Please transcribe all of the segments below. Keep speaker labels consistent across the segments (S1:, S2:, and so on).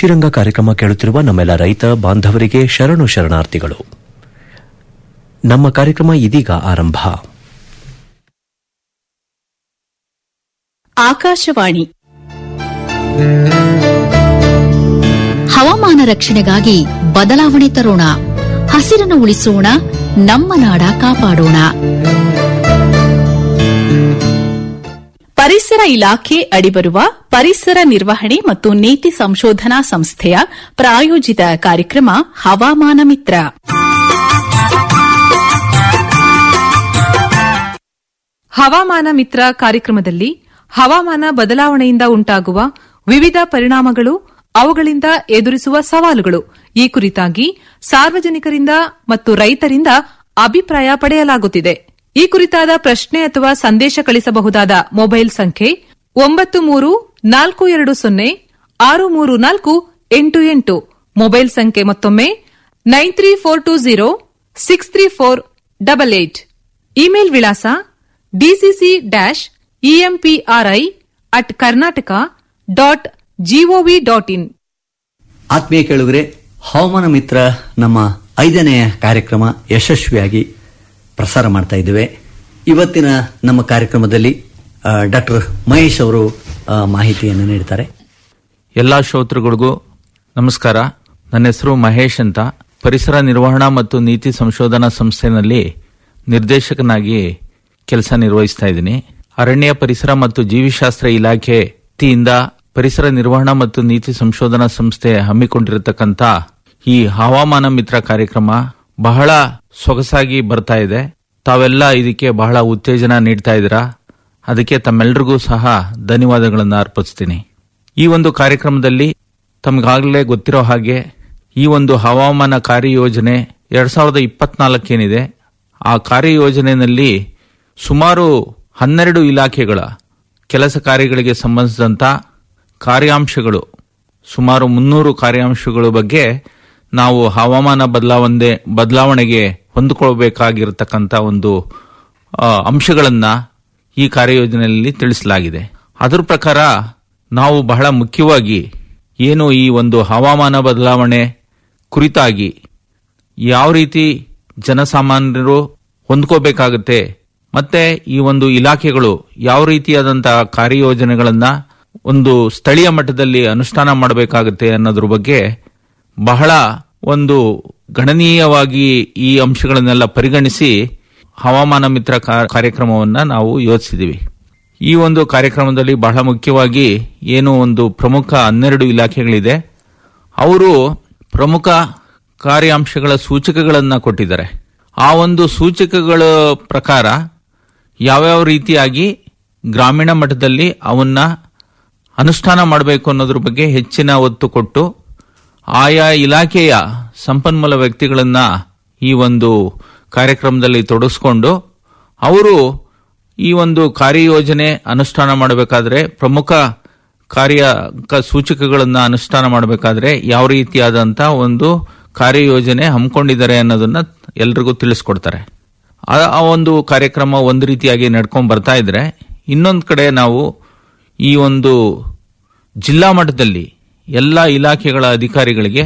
S1: ಕೃಷಿರಂಗ ಕಾರ್ಯಕ್ರಮ ಕೇಳುತ್ತಿರುವ ನಮ್ಮೆಲ್ಲ ರೈತ ಬಾಂಧವರಿಗೆ ಶರಣು ಶರಣಾರ್ಥಿಗಳು ನಮ್ಮ ಕಾರ್ಯಕ್ರಮ ಇದೀಗ ಆರಂಭ
S2: ಆಕಾಶವಾಣಿ
S3: ಹವಾಮಾನ ರಕ್ಷಣೆಗಾಗಿ ಬದಲಾವಣೆ ತರೋಣ ಹಸಿರನ್ನು ಉಳಿಸೋಣ ನಮ್ಮ ನಾಡ ಕಾಪಾಡೋಣ
S2: ಪರಿಸರ ಇಲಾಖೆ ಅಡಿಬರುವ ಪರಿಸರ ನಿರ್ವಹಣೆ ಮತ್ತು ನೀತಿ ಸಂಶೋಧನಾ ಸಂಸ್ಥೆಯ ಪ್ರಾಯೋಜಿತ ಕಾರ್ಯಕ್ರಮ ಹವಾಮಾನ ಮಿತ್ರ
S4: ಹವಾಮಾನ ಮಿತ್ರ ಕಾರ್ಯಕ್ರಮದಲ್ಲಿ ಹವಾಮಾನ ಬದಲಾವಣೆಯಿಂದ ಉಂಟಾಗುವ ವಿವಿಧ ಪರಿಣಾಮಗಳು ಅವುಗಳಿಂದ ಎದುರಿಸುವ ಸವಾಲುಗಳು ಈ ಕುರಿತಾಗಿ ಸಾರ್ವಜನಿಕರಿಂದ ಮತ್ತು ರೈತರಿಂದ ಅಭಿಪ್ರಾಯ ಪಡೆಯಲಾಗುತ್ತಿದೆ ಈ ಕುರಿತಾದ ಪ್ರಶ್ನೆ ಅಥವಾ ಸಂದೇಶ ಕಳಿಸಬಹುದಾದ ಮೊಬೈಲ್ ಸಂಖ್ಯೆ ಒಂಬತ್ತು ಮೂರು ನಾಲ್ಕು ಎರಡು ಸೊನ್ನೆ ಆರು ಮೂರು ನಾಲ್ಕು ಎಂಟು ಎಂಟು ಮೊಬೈಲ್ ಸಂಖ್ಯೆ ಮತ್ತೊಮ್ಮೆ nine three four two zero six three four double eight email ವಿಳಾಸ DCC dash EMPRI at Karnataka dot GOV dot in
S5: ಆತ್ಮೀಯ ಕೇಳುಗರೆ ಹವಾಮಾನ ಮಿತ್ರ ನಮ್ಮ ಐದನೆಯ ಕಾರ್ಯಕ್ರಮ ಯಶಸ್ವಿಯಾಗಿ ಪ್ರಸಾರ ಮಾಡ್ತಾ ಇದ್ದೇವೆ ಇವತ್ತಿನ ನಮ್ಮ ಕಾರ್ಯಕ್ರಮದಲ್ಲಿ ಡಾಕ್ಟರ್ ಮಹೇಶ್ ಅವರು ಆ, ಮಾಹಿತಿಯನ್ನು ನೀಡ್ತಾರೆ
S6: ಎಲ್ಲ ಶ್ರೋತೃಗಳಿಗೂ ನಮಸ್ಕಾರ ನನ್ನ ಹೆಸರು ಮಹೇಶ್ ಅಂತ ಪರಿಸರ ನಿರ್ವಹಣಾ ಮತ್ತು ನೀತಿ ಸಂಶೋಧನಾ ಸಂಸ್ಥೆನಲ್ಲಿ ನಿರ್ದೇಶಕನಾಗಿ ಕೆಲಸ ನಿರ್ವಹಿಸ್ತಾ ಇದ್ದೀನಿ ಅರಣ್ಯ ಪರಿಸರ ಮತ್ತು ಜೀವಿಶಾಸ್ತ್ರ ಇಲಾಖೆ ವತಿಯಿಂದ ಪರಿಸರ ನಿರ್ವಹಣಾ ಮತ್ತು ನೀತಿ ಸಂಶೋಧನಾ ಸಂಸ್ಥೆ ಹಮ್ಮಿಕೊಂಡಿರತಕ್ಕಂತ ಈ ಹವಾಮಾನ ಮಿತ್ರ ಕಾರ್ಯಕ್ರಮ ಬಹಳ ಸೊಗಸಾಗಿ ಬರ್ತಾ ಇದೆ ತಾವೆಲ್ಲ ಇದಕ್ಕೆ ಬಹಳ ಉತ್ತೇಜನ ನೀಡ್ತಾ ಇದ್ದೀರಾ ಅದಕ್ಕೆ ತಮ್ಮೆಲ್ಲರಿಗೂ ಸಹ ಧನ್ಯವಾದಗಳನ್ನು ಅರ್ಪಿಸ್ತೀನಿ ಈ ಒಂದು ಕಾರ್ಯಕ್ರಮದಲ್ಲಿ ತಮಗಾಗಲೇ ಗೊತ್ತಿರೋ ಹಾಗೆ ಈ ಒಂದು ಹವಾಮಾನ ಕಾರ್ಯಯೋಜನೆ ಎರಡ್ ಸಾವಿರದ ಇಪ್ಪತ್ನಾಲ್ಕೇನಿದೆ ಆ ಕಾರ್ಯಯೋಜನೆಯಲ್ಲಿ ಸುಮಾರು ಹನ್ನೆರಡು ಇಲಾಖೆಗಳ ಕೆಲಸ ಕಾರ್ಯಗಳಿಗೆ ಸಂಬಂಧಿಸಿದಂತ ಕಾರ್ಯಾಂಶಗಳು ಸುಮಾರು ಮುನ್ನೂರು ಕಾರ್ಯಾಂಶಗಳ ಬಗ್ಗೆ ನಾವು ಹವಾಮಾನ ಬದಲಾವಣೆ ಬದಲಾವಣೆಗೆ ಹೊಂದಿಕೊಳ್ಬೇಕಾಗಿರತಕ್ಕಂಥ ಒಂದು ಆ, ಅಂಶಗಳನ್ನ ಈ ಕಾರ್ಯಯೋಜನೆಯಲ್ಲಿ ತಿಳಿಸಲಾಗಿದೆ ಅದರ ಪ್ರಕಾರ ನಾವು ಬಹಳ ಮುಖ್ಯವಾಗಿ ಏನು ಈ ಒಂದು ಹವಾಮಾನ ಬದಲಾವಣೆ ಕುರಿತಾಗಿ ಯಾವ ರೀತಿ ಜನಸಾಮಾನ್ಯರು ಹೊಂದ್ಕೋಬೇಕಾಗುತ್ತೆ ಮತ್ತೆ ಈ ಒಂದು ಇಲಾಖೆಗಳು ಯಾವ ರೀತಿಯಾದಂತಹ ಕಾರ್ಯಯೋಜನೆಗಳನ್ನ ಒಂದು ಸ್ಥಳೀಯ ಮಟ್ಟದಲ್ಲಿ ಅನುಷ್ಠಾನ ಮಾಡಬೇಕಾಗುತ್ತೆ ಅನ್ನೋದ್ರ ಬಗ್ಗೆ ಬಹಳ ಒಂದು ಗಣನೀಯವಾಗಿ ಈ ಅಂಶಗಳನ್ನೆಲ್ಲ ಪರಿಗಣಿಸಿ ಹವಾಮಾನ ಮಿತ್ರ ಕಾ- ಕಾರ್ಯಕ್ರಮವನ್ನ ನಾವು ಯೋಚಿಸಿದೀವಿ ಈ ಒಂದು ಕಾರ್ಯಕ್ರಮದಲ್ಲಿ ಬಹಳ ಮುಖ್ಯವಾಗಿ ಏನು ಒಂದು ಪ್ರಮುಖ ಹನ್ನೆರಡು ಇಲಾಖೆಗಳಿದೆ ಅವರು ಪ್ರಮುಖ ಕಾರ್ಯಾಂಶಗಳ ಸೂಚಕಗಳನ್ನ ಕೊಟ್ಟಿದ್ದಾರೆ ಆ ಒಂದು ಸೂಚಕಗಳ ಪ್ರಕಾರ ಯಾವ್ಯಾವ ರೀತಿಯಾಗಿ ಗ್ರಾಮೀಣ ಮಟ್ಟದಲ್ಲಿ ಅವನ್ನ ಅನುಷ್ಠಾನ ಮಾಡಬೇಕು ಅನ್ನೋದ್ರ ಬಗ್ಗೆ ಹೆಚ್ಚಿನ ಒತ್ತು ಕೊಟ್ಟು ಆಯಾ ಇಲಾಖೆಯ ಸಂಪನ್ಮೂಲ ವ್ಯಕ್ತಿಗಳನ್ನ ಈ ಒಂದು ಕಾರ್ಯಕ್ರಮದಲ್ಲಿ ತೊಡಗಿಸ್ಕೊಂಡು ಅವರು ಈ ಒಂದು ಕಾರ್ಯಯೋಜನೆ ಅನುಷ್ಠಾನ ಮಾಡಬೇಕಾದ್ರೆ ಪ್ರಮುಖ ಕಾರ್ಯ ಕ- ಸೂಚಕಗಳನ್ನ ಅನುಷ್ಠಾನ ಮಾಡಬೇಕಾದ್ರೆ ಯಾವ ರೀತಿಯಾದಂತ ಒಂದು ಕಾರ್ಯಯೋಜನೆ ಹಮ್ಮಿಕೊಂಡಿದ್ದಾರೆ ಅನ್ನೋದನ್ನ ಎಲ್ರಿಗೂ ತಿಳಿಸ್ಕೊಡ್ತಾರೆ ಆ- ಆ ಒಂದು ಕಾರ್ಯಕ್ರಮ ಒಂದು ರೀತಿಯಾಗಿ ನಡ್ಕೊಂಡ್ ಬರ್ತಾ ಇದ್ರೆ ಇನ್ನೊಂದು ಕಡೆ ನಾವು ಈ ಒಂದು ಜಿಲ್ಲಾ ಮಟ್ಟದಲ್ಲಿ ಎಲ್ಲ ಇಲಾಖೆಗಳ ಅಧಿಕಾರಿಗಳಿಗೆ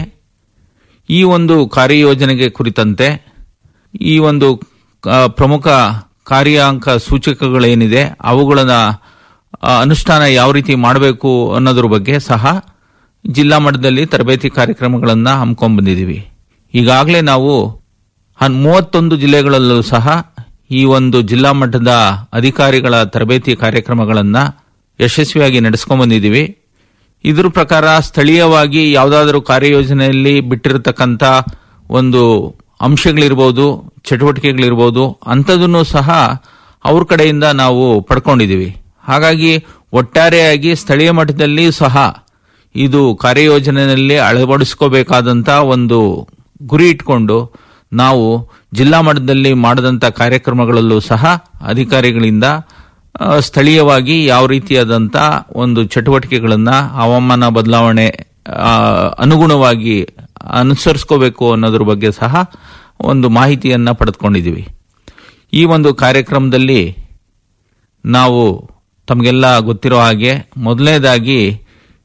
S6: ಈ ಒಂದು ಕಾರ್ಯಯೋಜನೆಗೆ ಕುರಿತಂತೆ ಈ ಒಂದು ಆ, ಪ್ರಮುಖ ಕಾರ್ಯಾಂಕ ಸೂಚಕಗಳೇನಿದೆ ಅವುಗಳನ್ನ ಆ, ಅನುಷ್ಠಾನ ಯಾವ ರೀತಿ ಮಾಡಬೇಕು ಅನ್ನೋದ್ರ ಬಗ್ಗೆ ಸಹ ಜಿಲ್ಲಾ ಮಟ್ಟದಲ್ಲಿ ತರಬೇತಿ ಕಾರ್ಯಕ್ರಮಗಳನ್ನ ಹಮ್ಮಿಕೊಂಡ್ ಬಂದಿದ್ದೀವಿ ಈಗಾಗಲೇ ನಾವು ಹನ್- ಮೂವತ್ತೊಂದು ಜಿಲ್ಲೆಗಳಲ್ಲೂ ಸಹ ಈ ಒಂದು ಜಿಲ್ಲಾ ಮಟ್ಟದ ಅಧಿಕಾರಿಗಳ ತರಬೇತಿ ಕಾರ್ಯಕ್ರಮಗಳನ್ನ ಯಶಸ್ವಿಯಾಗಿ ನಡೆಸ್ಕೊಂಡ್ ಬಂದಿದ್ದೀವಿ ಇದ್ರ ಪ್ರಕಾರ ಸ್ಥಳೀಯವಾಗಿ ಯಾವುದಾದ್ರೂ ಕಾರ್ಯಯೋಜನೆಯಲ್ಲಿ ಬಿಟ್ಟಿರತಕ್ಕಂತ ಒಂದು ಅಂಶಗಳಿರ್ಬೋದು ಚಟುವಟಿಕೆಗಳಿರ್ಬೋದು ಅಂಥದನ್ನು ಸಹ ಅವ್ರ ಕಡೆಯಿಂದ ನಾವು ಪಡ್ಕೊಂಡಿದ್ದೀವಿ ಹಾಗಾಗಿ ಒಟ್ಟಾರೆಯಾಗಿ ಸ್ಥಳೀಯ ಮಟ್ಟದಲ್ಲಿ ಸಹ ಇದು ಕಾರ್ಯಯೋಜನೆಯಲ್ಲಿ ಅಳವಡಿಸ್ಕೋಬೇಕಾದಂತ ಒಂದು ಗುರಿ ಇಟ್ಕೊಂಡು ನಾವು ಜಿಲ್ಲಾ ಮಟ್ಟದಲ್ಲಿ ಮಾಡದಂತ ಕಾರ್ಯಕ್ರಮಗಳಲ್ಲೂ ಸಹ ಅಧಿಕಾರಿಗಳಿಂದ ಆ, ಸ್ಥಳೀಯವಾಗಿ ಯಾವ ರೀತಿಯಾದಂತ ಒಂದು ಚಟುವಟಿಕೆಗಳನ್ನ ಹವಾಮಾನ ಬದಲಾವಣೆ ಆ, ಅನುಗುಣವಾಗಿ ಅನುಸರಿಸ್ಕೋಬೇಕು ಅನ್ನೋದ್ರ ಬಗ್ಗೆ ಸಹ ಒಂದು ಮಾಹಿತಿಯನ್ನ ಪಡೆದುಕೊಂಡಿದ್ದೀವಿ ಈ ಒಂದು ಕಾರ್ಯಕ್ರಮದಲ್ಲಿ ನಾವು ತಮಗೆಲ್ಲ ಗೊತ್ತಿರೋ ಹಾಗೆ ಮೊದಲನೇದಾಗಿ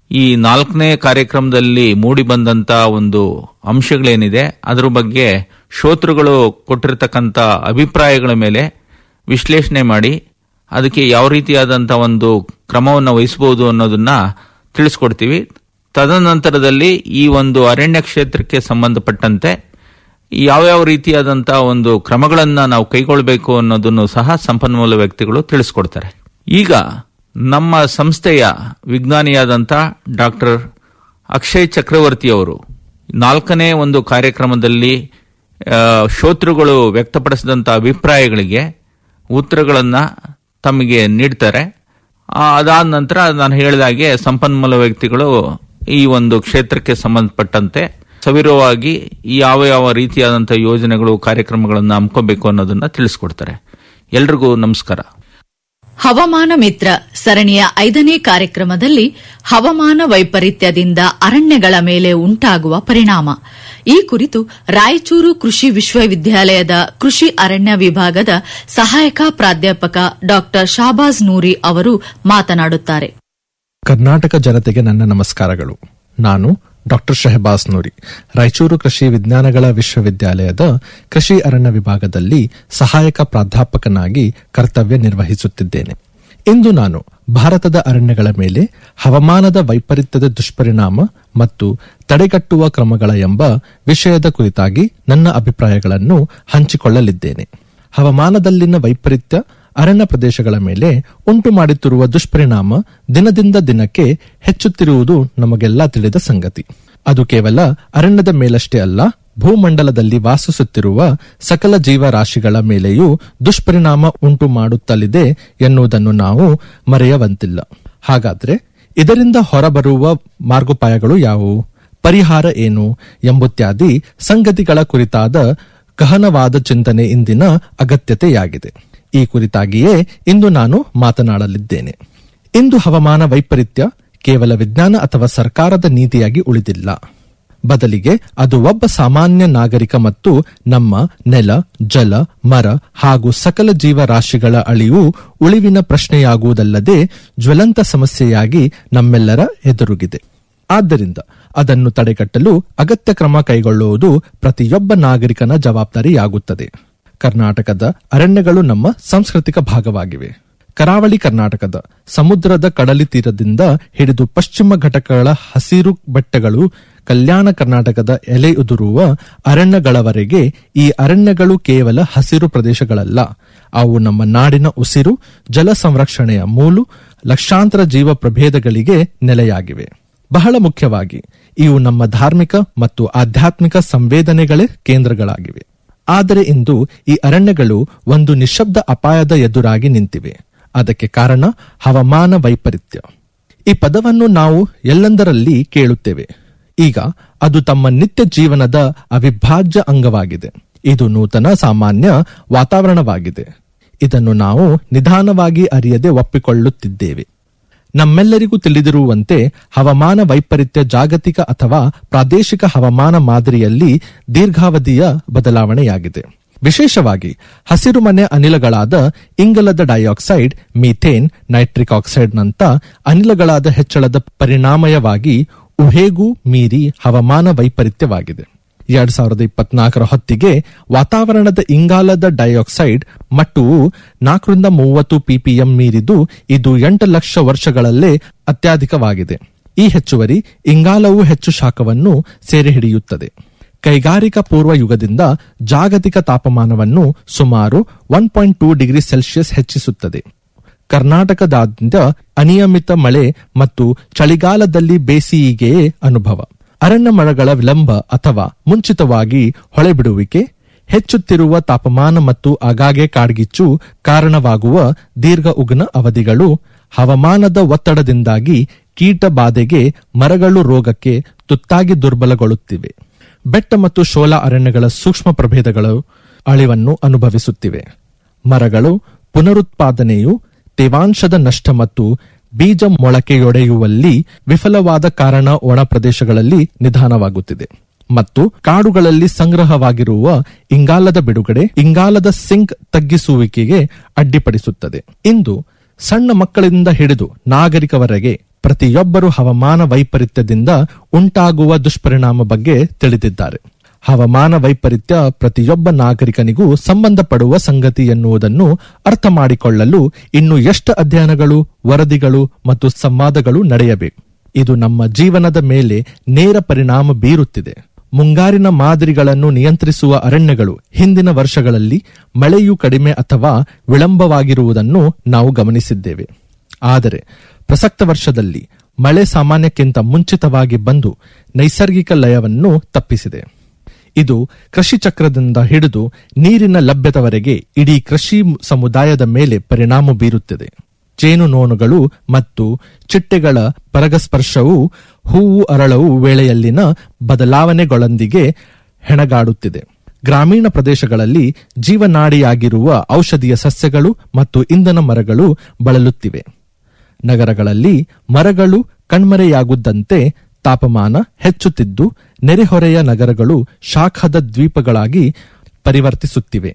S6: ಈ ನಾಲ್ಕನೇ ಕಾರ್ಯಕ್ರಮದಲ್ಲಿ ಮೂಡಿ ಬಂದಂತ ಒಂದು ಅಂಶಗಳೇನಿದೆ ಅದರ ಬಗ್ಗೆ ಶ್ರೋತೃಗಳು ಕೊಟ್ಟಿರತಕ್ಕಂತ ಅಭಿಪ್ರಾಯಗಳ ಮೇಲೆ ವಿಶ್ಲೇಷಣೆ ಮಾಡಿ ಅದಕ್ಕೆ ಯಾವ ರೀತಿಯಾದಂಥ ಒಂದು ಕ್ರಮವನ್ನು ವಹಿಸಬಹುದು ಅನ್ನೋದನ್ನ ತಿಳಿಸ್ಕೊಡ್ತೀವಿ ತದನಂತರದಲ್ಲಿ ಈ ಒಂದು ಅರಣ್ಯ ಕ್ಷೇತ್ರಕ್ಕೆ ಸಂಬಂಧಪಟ್ಟಂತೆ ಯಾವ್ಯಾವ ರೀತಿಯಾದಂತಹ ಒಂದು ಕ್ರಮಗಳನ್ನ ನಾವು ಕೈಗೊಳ್ಳಬೇಕು ಅನ್ನೋದನ್ನು ಸಹ ಸಂಪನ್ಮೂಲ ವ್ಯಕ್ತಿಗಳು ತಿಳಿಸ್ಕೊಡ್ತಾರೆ ಈಗ ನಮ್ಮ ಸಂಸ್ಥೆಯ ವಿಜ್ಞಾನಿಯಾದಂಥ ಡಾಕ್ಟರ್ ಅಕ್ಷಯ್ ಚಕ್ರವರ್ತಿ ಅವರು ನಾಲ್ಕನೇ ಒಂದು ಕಾರ್ಯಕ್ರಮದಲ್ಲಿ ಆ, ಶ್ರೋತೃಗಳು ವ್ಯಕ್ತಪಡಿಸಿದಂಥ ಅಭಿಪ್ರಾಯಗಳಿಗೆ ಉತ್ತರಗಳನ್ನ ತಮಗೆ ನೀಡ್ತಾರೆ ಆ, ಅದಾದ ನಂತರ ನಾನು ಹೇಳಿದಾಗೆ ಸಂಪನ್ಮೂಲ ವ್ಯಕ್ತಿಗಳು ಈ ಒಂದು ಕ್ಷೇತ್ರಕ್ಕೆ ಸಂಬಂಧಪಟ್ಟಂತೆ ಸವಿರವಾಗಿ ಯಾವ ಯಾವ ರೀತಿಯಾದಂತಹ ಯೋಜನೆಗಳು ಕಾರ್ಯಕ್ರಮಗಳನ್ನು ಹಮ್ಮಿಕೋಬೇಕು ಅನ್ನೋದನ್ನ ತಿಳಿಸ್ಕೊಡ್ತಾರೆ ಎಲ್ರಿಗೂ ನಮಸ್ಕಾರ
S3: ಹವಾಮಾನ ಮಿತ್ರ ಸರಣಿಯ ಐದನೇ ಕಾರ್ಯಕ್ರಮದಲ್ಲಿ ಹವಾಮಾನ ವೈಪರೀತ್ಯದಿಂದ ಅರಣ್ಯಗಳ ಮೇಲೆ ಉಂಟಾಗುವ ಪರಿಣಾಮ ಈ ಕುರಿತು ರಾಯಚೂರು ಕೃಷಿ ವಿಶ್ವವಿದ್ಯಾಲಯದ ಕೃಷಿ ಅರಣ್ಯ ವಿಭಾಗದ ಸಹಾಯಕ ಪ್ರಾಧ್ಯಾಪಕ ಡಾ ಶಾಬಾಜ್ ನೂರಿ ಅವರು ಮಾತನಾಡುತ್ತಾರೆ
S7: ಕರ್ನಾಟಕ ಜನತೆಗೆ ನನ್ನ ನಮಸ್ಕಾರಗಳು ನಾನು ಡಾಕ್ಟರ್ ಶಹಬಾಸ್ ನೂರಿ ರಾಯಚೂರು ಕೃಷಿ ವಿಜ್ಞಾನಗಳ ವಿಶ್ವವಿದ್ಯಾಲಯದ ಕೃಷಿ ಅರಣ್ಯ ವಿಭಾಗದಲ್ಲಿ ಸಹಾಯಕ ಪ್ರಾಧ್ಯಾಪಕನಾಗಿ ಕರ್ತವ್ಯ ನಿರ್ವಹಿಸುತ್ತಿದ್ದೇನೆ ಇಂದು ನಾನು ಭಾರತದ ಅರಣ್ಯಗಳ ಮೇಲೆ ಹವಾಮಾನದ ವೈಪರೀತ್ಯದ ದುಷ್ಪರಿಣಾಮ ಮತ್ತು ತಡೆಗಟ್ಟುವ ಕ್ರಮಗಳ ಎಂಬ ವಿಷಯದ ಕುರಿತಾಗಿ ನನ್ನ ಅಭಿಪ್ರಾಯಗಳನ್ನು ಹಂಚಿಕೊಳ್ಳಲಿದ್ದೇನೆ ಹವಾಮಾನದಲ್ಲಿನ ವೈಪರೀತ್ಯ ಅರಣ್ಯ ಪ್ರದೇಶಗಳ ಮೇಲೆ ಉಂಟು ಮಾಡುತ್ತಿರುವ ದುಷ್ಪರಿಣಾಮ ದಿನದಿಂದ ದಿನಕ್ಕೆ ಹೆಚ್ಚುತ್ತಿರುವುದು ನಮಗೆಲ್ಲ ತಿಳಿದ ಸಂಗತಿ ಅದು ಕೇವಲ ಅರಣ್ಯದ ಮೇಲಷ್ಟೇ ಅಲ್ಲ ಭೂಮಂಡಲದಲ್ಲಿ ವಾಸಿಸುತ್ತಿರುವ ಸಕಲ ಜೀವರಾಶಿಗಳ ಮೇಲೆಯೂ ದುಷ್ಪರಿಣಾಮ ಉಂಟು ಮಾಡುತ್ತಲಿದೆ ಎನ್ನುವುದನ್ನು ನಾವು ಮರೆಯುವಂತಿಲ್ಲ ಹಾಗಾದ್ರೆ ಇದರಿಂದ ಹೊರಬರುವ ಮಾರ್ಗೋಪಾಯಗಳು ಯಾವುವು ಪರಿಹಾರ ಏನು ಎಂಬುತ್ಯಾದಿ ಸಂಗತಿಗಳ ಕುರಿತಾದ ಗಹನವಾದ ಚಿಂತನೆ ಇಂದಿನ ಅಗತ್ಯತೆಯಾಗಿದೆ ಈ ಕುರಿತಾಗಿಯೇ ಇಂದು ನಾನು ಮಾತನಾಡಲಿದ್ದೇನೆ ಇಂದು ಹವಾಮಾನ ವೈಪರೀತ್ಯ ಕೇವಲ ವಿಜ್ಞಾನ ಅಥವಾ ಸರ್ಕಾರದ ನೀತಿಯಾಗಿ ಉಳಿದಿಲ್ಲ ಬದಲಿಗೆ ಅದು ಒಬ್ಬ ಸಾಮಾನ್ಯ ನಾಗರಿಕ ಮತ್ತು ನಮ್ಮ ನೆಲ ಜಲ ಮರ ಹಾಗೂ ಸಕಲ ಜೀವರಾಶಿಗಳ ಅಳಿವು ಉಳಿವಿನ ಪ್ರಶ್ನೆಯಾಗುವುದಲ್ಲದೆ ಜ್ವಲಂತ ಸಮಸ್ಯೆಯಾಗಿ ನಮ್ಮೆಲ್ಲರ ಎದುರುಗಿದೆ ಆದ್ದರಿಂದ ಅದನ್ನು ತಡೆಗಟ್ಟಲು ಅಗತ್ಯ ಕ್ರಮ ಕೈಗೊಳ್ಳುವುದು ಪ್ರತಿಯೊಬ್ಬ ನಾಗರಿಕನ ಜವಾಬ್ದಾರಿಯಾಗುತ್ತದೆ ಕರ್ನಾಟಕದ ಅರಣ್ಯಗಳು ನಮ್ಮ ಸಾಂಸ್ಕೃತಿಕ ಭಾಗವಾಗಿವೆ ಕರಾವಳಿ ಕರ್ನಾಟಕದ ಸಮುದ್ರದ ಕಡಲಿ ತೀರದಿಂದ ಹಿಡಿದು ಪಶ್ಚಿಮ ಘಟಕಗಳ ಹಸಿರು ಬೆಟ್ಟಗಳು ಕಲ್ಯಾಣ ಕರ್ನಾಟಕದ ಎಲೆ ಉದುರುವ ಅರಣ್ಯಗಳವರೆಗೆ ಈ ಅರಣ್ಯಗಳು ಕೇವಲ ಹಸಿರು ಪ್ರದೇಶಗಳಲ್ಲ ಅವು ನಮ್ಮ ನಾಡಿನ ಉಸಿರು ಜಲ ಸಂರಕ್ಷಣೆಯ ಮೂಲು ಲಕ್ಷಾಂತರ ಜೀವ ಪ್ರಭೇದಗಳಿಗೆ ನೆಲೆಯಾಗಿವೆ ಬಹಳ ಮುಖ್ಯವಾಗಿ ಇವು ನಮ್ಮ ಧಾರ್ಮಿಕ ಮತ್ತು ಆಧ್ಯಾತ್ಮಿಕ ಸಂವೇದನೆಗಳೇ ಕೇಂದ್ರಗಳಾಗಿವೆ ಆದರೆ ಇಂದು ಈ ಅರಣ್ಯಗಳು ಒಂದು ನಿಶಬ್ದ ಅಪಾಯದ ಎದುರಾಗಿ ನಿಂತಿವೆ ಅದಕ್ಕೆ ಕಾರಣ ಹವಾಮಾನ ವೈಪರೀತ್ಯ ಈ ಪದವನ್ನು ನಾವು ಎಲ್ಲೆಂದರಲ್ಲಿ ಕೇಳುತ್ತೇವೆ ಈಗ ಅದು ತಮ್ಮ ನಿತ್ಯ ಜೀವನದ ಅವಿಭಾಜ್ಯ ಅಂಗವಾಗಿದೆ ಇದು ನೂತನ ಸಾಮಾನ್ಯ ವಾತಾವರಣವಾಗಿದೆ ಇದನ್ನು ನಾವು ನಿಧಾನವಾಗಿ ಅರಿಯದೆ ಒಪ್ಪಿಕೊಳ್ಳುತ್ತಿದ್ದೇವೆ ನಮ್ಮೆಲ್ಲರಿಗೂ ತಿಳಿದಿರುವಂತೆ ಹವಾಮಾನ ವೈಪರೀತ್ಯ ಜಾಗತಿಕ ಅಥವಾ ಪ್ರಾದೇಶಿಕ ಹವಾಮಾನ ಮಾದರಿಯಲ್ಲಿ ದೀರ್ಘಾವಧಿಯ ಬದಲಾವಣೆಯಾಗಿದೆ ವಿಶೇಷವಾಗಿ ಹಸಿರುಮನೆ ಅನಿಲಗಳಾದ ಇಂಗಲದ ಡೈಆಕ್ಸೈಡ್ ಮೀಥೇನ್ ನೈಟ್ರಿಕ್ ಆಕ್ಸೈಡ್ನಂತ ಅನಿಲಗಳಾದ ಹೆಚ್ಚಳದ ಪರಿಣಾಮಯವಾಗಿ ಉಹೇಗೂ ಮೀರಿ ಹವಾಮಾನ ವೈಪರೀತ್ಯವಾಗಿದೆ ಎರಡ್ ಸಾವಿರದ ಇಪ್ಪತ್ನಾಲ್ಕರ ಹೊತ್ತಿಗೆ ವಾತಾವರಣದ ಇಂಗಾಲದ ಡೈಆಕ್ಸೈಡ್ ಮಟ್ಟವು ನಾಲ್ಕರಿಂದ ಮೂವತ್ತು ಪಿಪಿಎಂ ಮೀರಿದ್ದು ಇದು ಎಂಟು ಲಕ್ಷ ವರ್ಷಗಳಲ್ಲೇ ಅತ್ಯಧಿಕವಾಗಿದೆ ಈ ಹೆಚ್ಚುವರಿ ಇಂಗಾಲವು ಹೆಚ್ಚು ಶಾಖವನ್ನು ಸೆರೆ ಹಿಡಿಯುತ್ತದೆ ಕೈಗಾರಿಕಾ ಪೂರ್ವ ಯುಗದಿಂದ ಜಾಗತಿಕ ತಾಪಮಾನವನ್ನು ಸುಮಾರು one point two degree Celsius ಹೆಚ್ಚಿಸುತ್ತದೆ ಕರ್ನಾಟಕದಾದ್ಯಂತ ಅನಿಯಮಿತ ಮಳೆ ಮತ್ತು ಚಳಿಗಾಲದಲ್ಲಿ ಬೇಸಿಗೆಯೇ ಅನುಭವ ಅರಣ್ಯ ಮರಗಳ ವಿಳಂಬ ಅಥವಾ ಮುಂಚಿತವಾಗಿ ಹೊಳೆಬಿಡುವಿಕೆ ಹೆಚ್ಚುತ್ತಿರುವ ತಾಪಮಾನ ಮತ್ತು ಆಗಾಗ್ಗೆ ಕಾಡ್ಗಿಚ್ಚು ಕಾರಣವಾಗುವ ದೀರ್ಘ ಉಗ್ನ ಅವಧಿಗಳು ಹವಾಮಾನದ ಒತ್ತಡದಿಂದಾಗಿ ಕೀಟ ಬಾಧೆಗೆ ಮರಗಳು ರೋಗಕ್ಕೆ ತುತ್ತಾಗಿ ದುರ್ಬಲಗೊಳ್ಳುತ್ತಿವೆ ಬೆಟ್ಟ ಮತ್ತು ಶೋಲ ಅರಣ್ಯಗಳ ಸೂಕ್ಷ್ಮ ಪ್ರಭೇದಗಳು ಅಳಿವನ್ನು ಅನುಭವಿಸುತ್ತಿವೆ ಮರಗಳು ಪುನರುತ್ಪಾದನೆಯು ತೇವಾಂಶದ ನಷ್ಟ ಮತ್ತು ಬೀಜ ಮೊಳಕೆಯೊಡೆಯುವಲ್ಲಿ ವಿಫಲವಾದ ಕಾರಣ ಒಣ ಪ್ರದೇಶಗಳಲ್ಲಿ ನಿಧಾನವಾಗುತ್ತಿದೆ ಮತ್ತು ಕಾಡುಗಳಲ್ಲಿ ಸಂಗ್ರಹವಾಗಿರುವ ಇಂಗಾಲದ ಬಿಡುಗಡೆ ಇಂಗಾಲದ ಸಿಂಕ್ ತಗ್ಗಿಸುವಿಕೆಗೆ ಅಡ್ಡಿಪಡಿಸುತ್ತದೆ ಇಂದು ಸಣ್ಣ ಮಕ್ಕಳಿಂದ ಹಿಡಿದು ನಾಗರಿಕವರೆಗೆ ಪ್ರತಿಯೊಬ್ಬರು ಹವಾಮಾನ ವೈಪರೀತ್ಯದಿಂದ ಉಂಟಾಗುವ ದುಷ್ಪರಿಣಾಮ ಬಗ್ಗೆ ತಿಳಿದಿದ್ದಾರೆ ಹವಾಮಾನ ವೈಪರೀತ್ಯ ಪ್ರತಿಯೊಬ್ಬ ನಾಗರಿಕನಿಗೂ ಸಂಬಂಧಪಡುವ ಸಂಗತಿ ಎನ್ನುವುದನ್ನು ಅರ್ಥ ಮಾಡಿಕೊಳ್ಳಲು ಇನ್ನು ಎಷ್ಟು ಅಧ್ಯಯನಗಳು ವರದಿಗಳು ಮತ್ತು ಸಂವಾದಗಳು ನಡೆಯಬೇಕು ಇದು ನಮ್ಮ ಜೀವನದ ಮೇಲೆ ನೇರ ಪರಿಣಾಮ ಬೀರುತ್ತಿದೆ ಮುಂಗಾರಿನ ಮಾದರಿಗಳನ್ನು ನಿಯಂತ್ರಿಸುವ ಅರಣ್ಯಗಳು ಹಿಂದಿನ ವರ್ಷಗಳಲ್ಲಿ ಮಳೆಯು ಕಡಿಮೆ ಅಥವಾ ವಿಳಂಬವಾಗಿರುವುದನ್ನು ನಾವು ಗಮನಿಸಿದ್ದೇವೆ ಆದರೆ ಪ್ರಸಕ್ತ ವರ್ಷದಲ್ಲಿ ಮಳೆ ಸಾಮಾನ್ಯಕ್ಕಿಂತ ಮುಂಚಿತವಾಗಿ ಬಂದು ನೈಸರ್ಗಿಕ ಲಯವನ್ನು ತಪ್ಪಿಸಿದೆ ಇದು ಕೃಷಿ ಚಕ್ರದಿಂದ ಹಿಡಿದು ನೀರಿನ ಲಭ್ಯತವರೆಗೆ ಇಡೀ ಕೃಷಿ ಸಮುದಾಯದ ಮೇಲೆ ಪರಿಣಾಮ ಬೀರುತ್ತದೆ ಜೇನುನೋಣುಗಳು ಮತ್ತು ಚಿಟ್ಟೆಗಳ ಪರಗಸ್ಪರ್ಶವು ಹೂವು ಅರಳವು ವೇಳೆಯಲ್ಲಿನ ಬದಲಾವಣೆಗಳೊಂದಿಗೆ ಹೆಣಗಾಡುತ್ತಿದೆ ಗ್ರಾಮೀಣ ಪ್ರದೇಶಗಳಲ್ಲಿ ಜೀವನಾಡಿಯಾಗಿರುವ ಔಷಧೀಯ ಸಸ್ಯಗಳು ಮತ್ತು ಇಂಧನ ಮರಗಳು ಬಳಲುತ್ತಿವೆ ನಗರಗಳಲ್ಲಿ ಮರಗಳು ಕಣ್ಮರೆಯಾಗುದ್ದಂತೆ ತಾಪಮಾನ ಹೆಚ್ಚುತ್ತಿದ್ದು ನೆರೆಹೊರೆಯ ನಗರಗಳು ಶಾಖದ ದ್ವೀಪಗಳಾಗಿ ಪರಿವರ್ತಿಸುತ್ತಿವೆ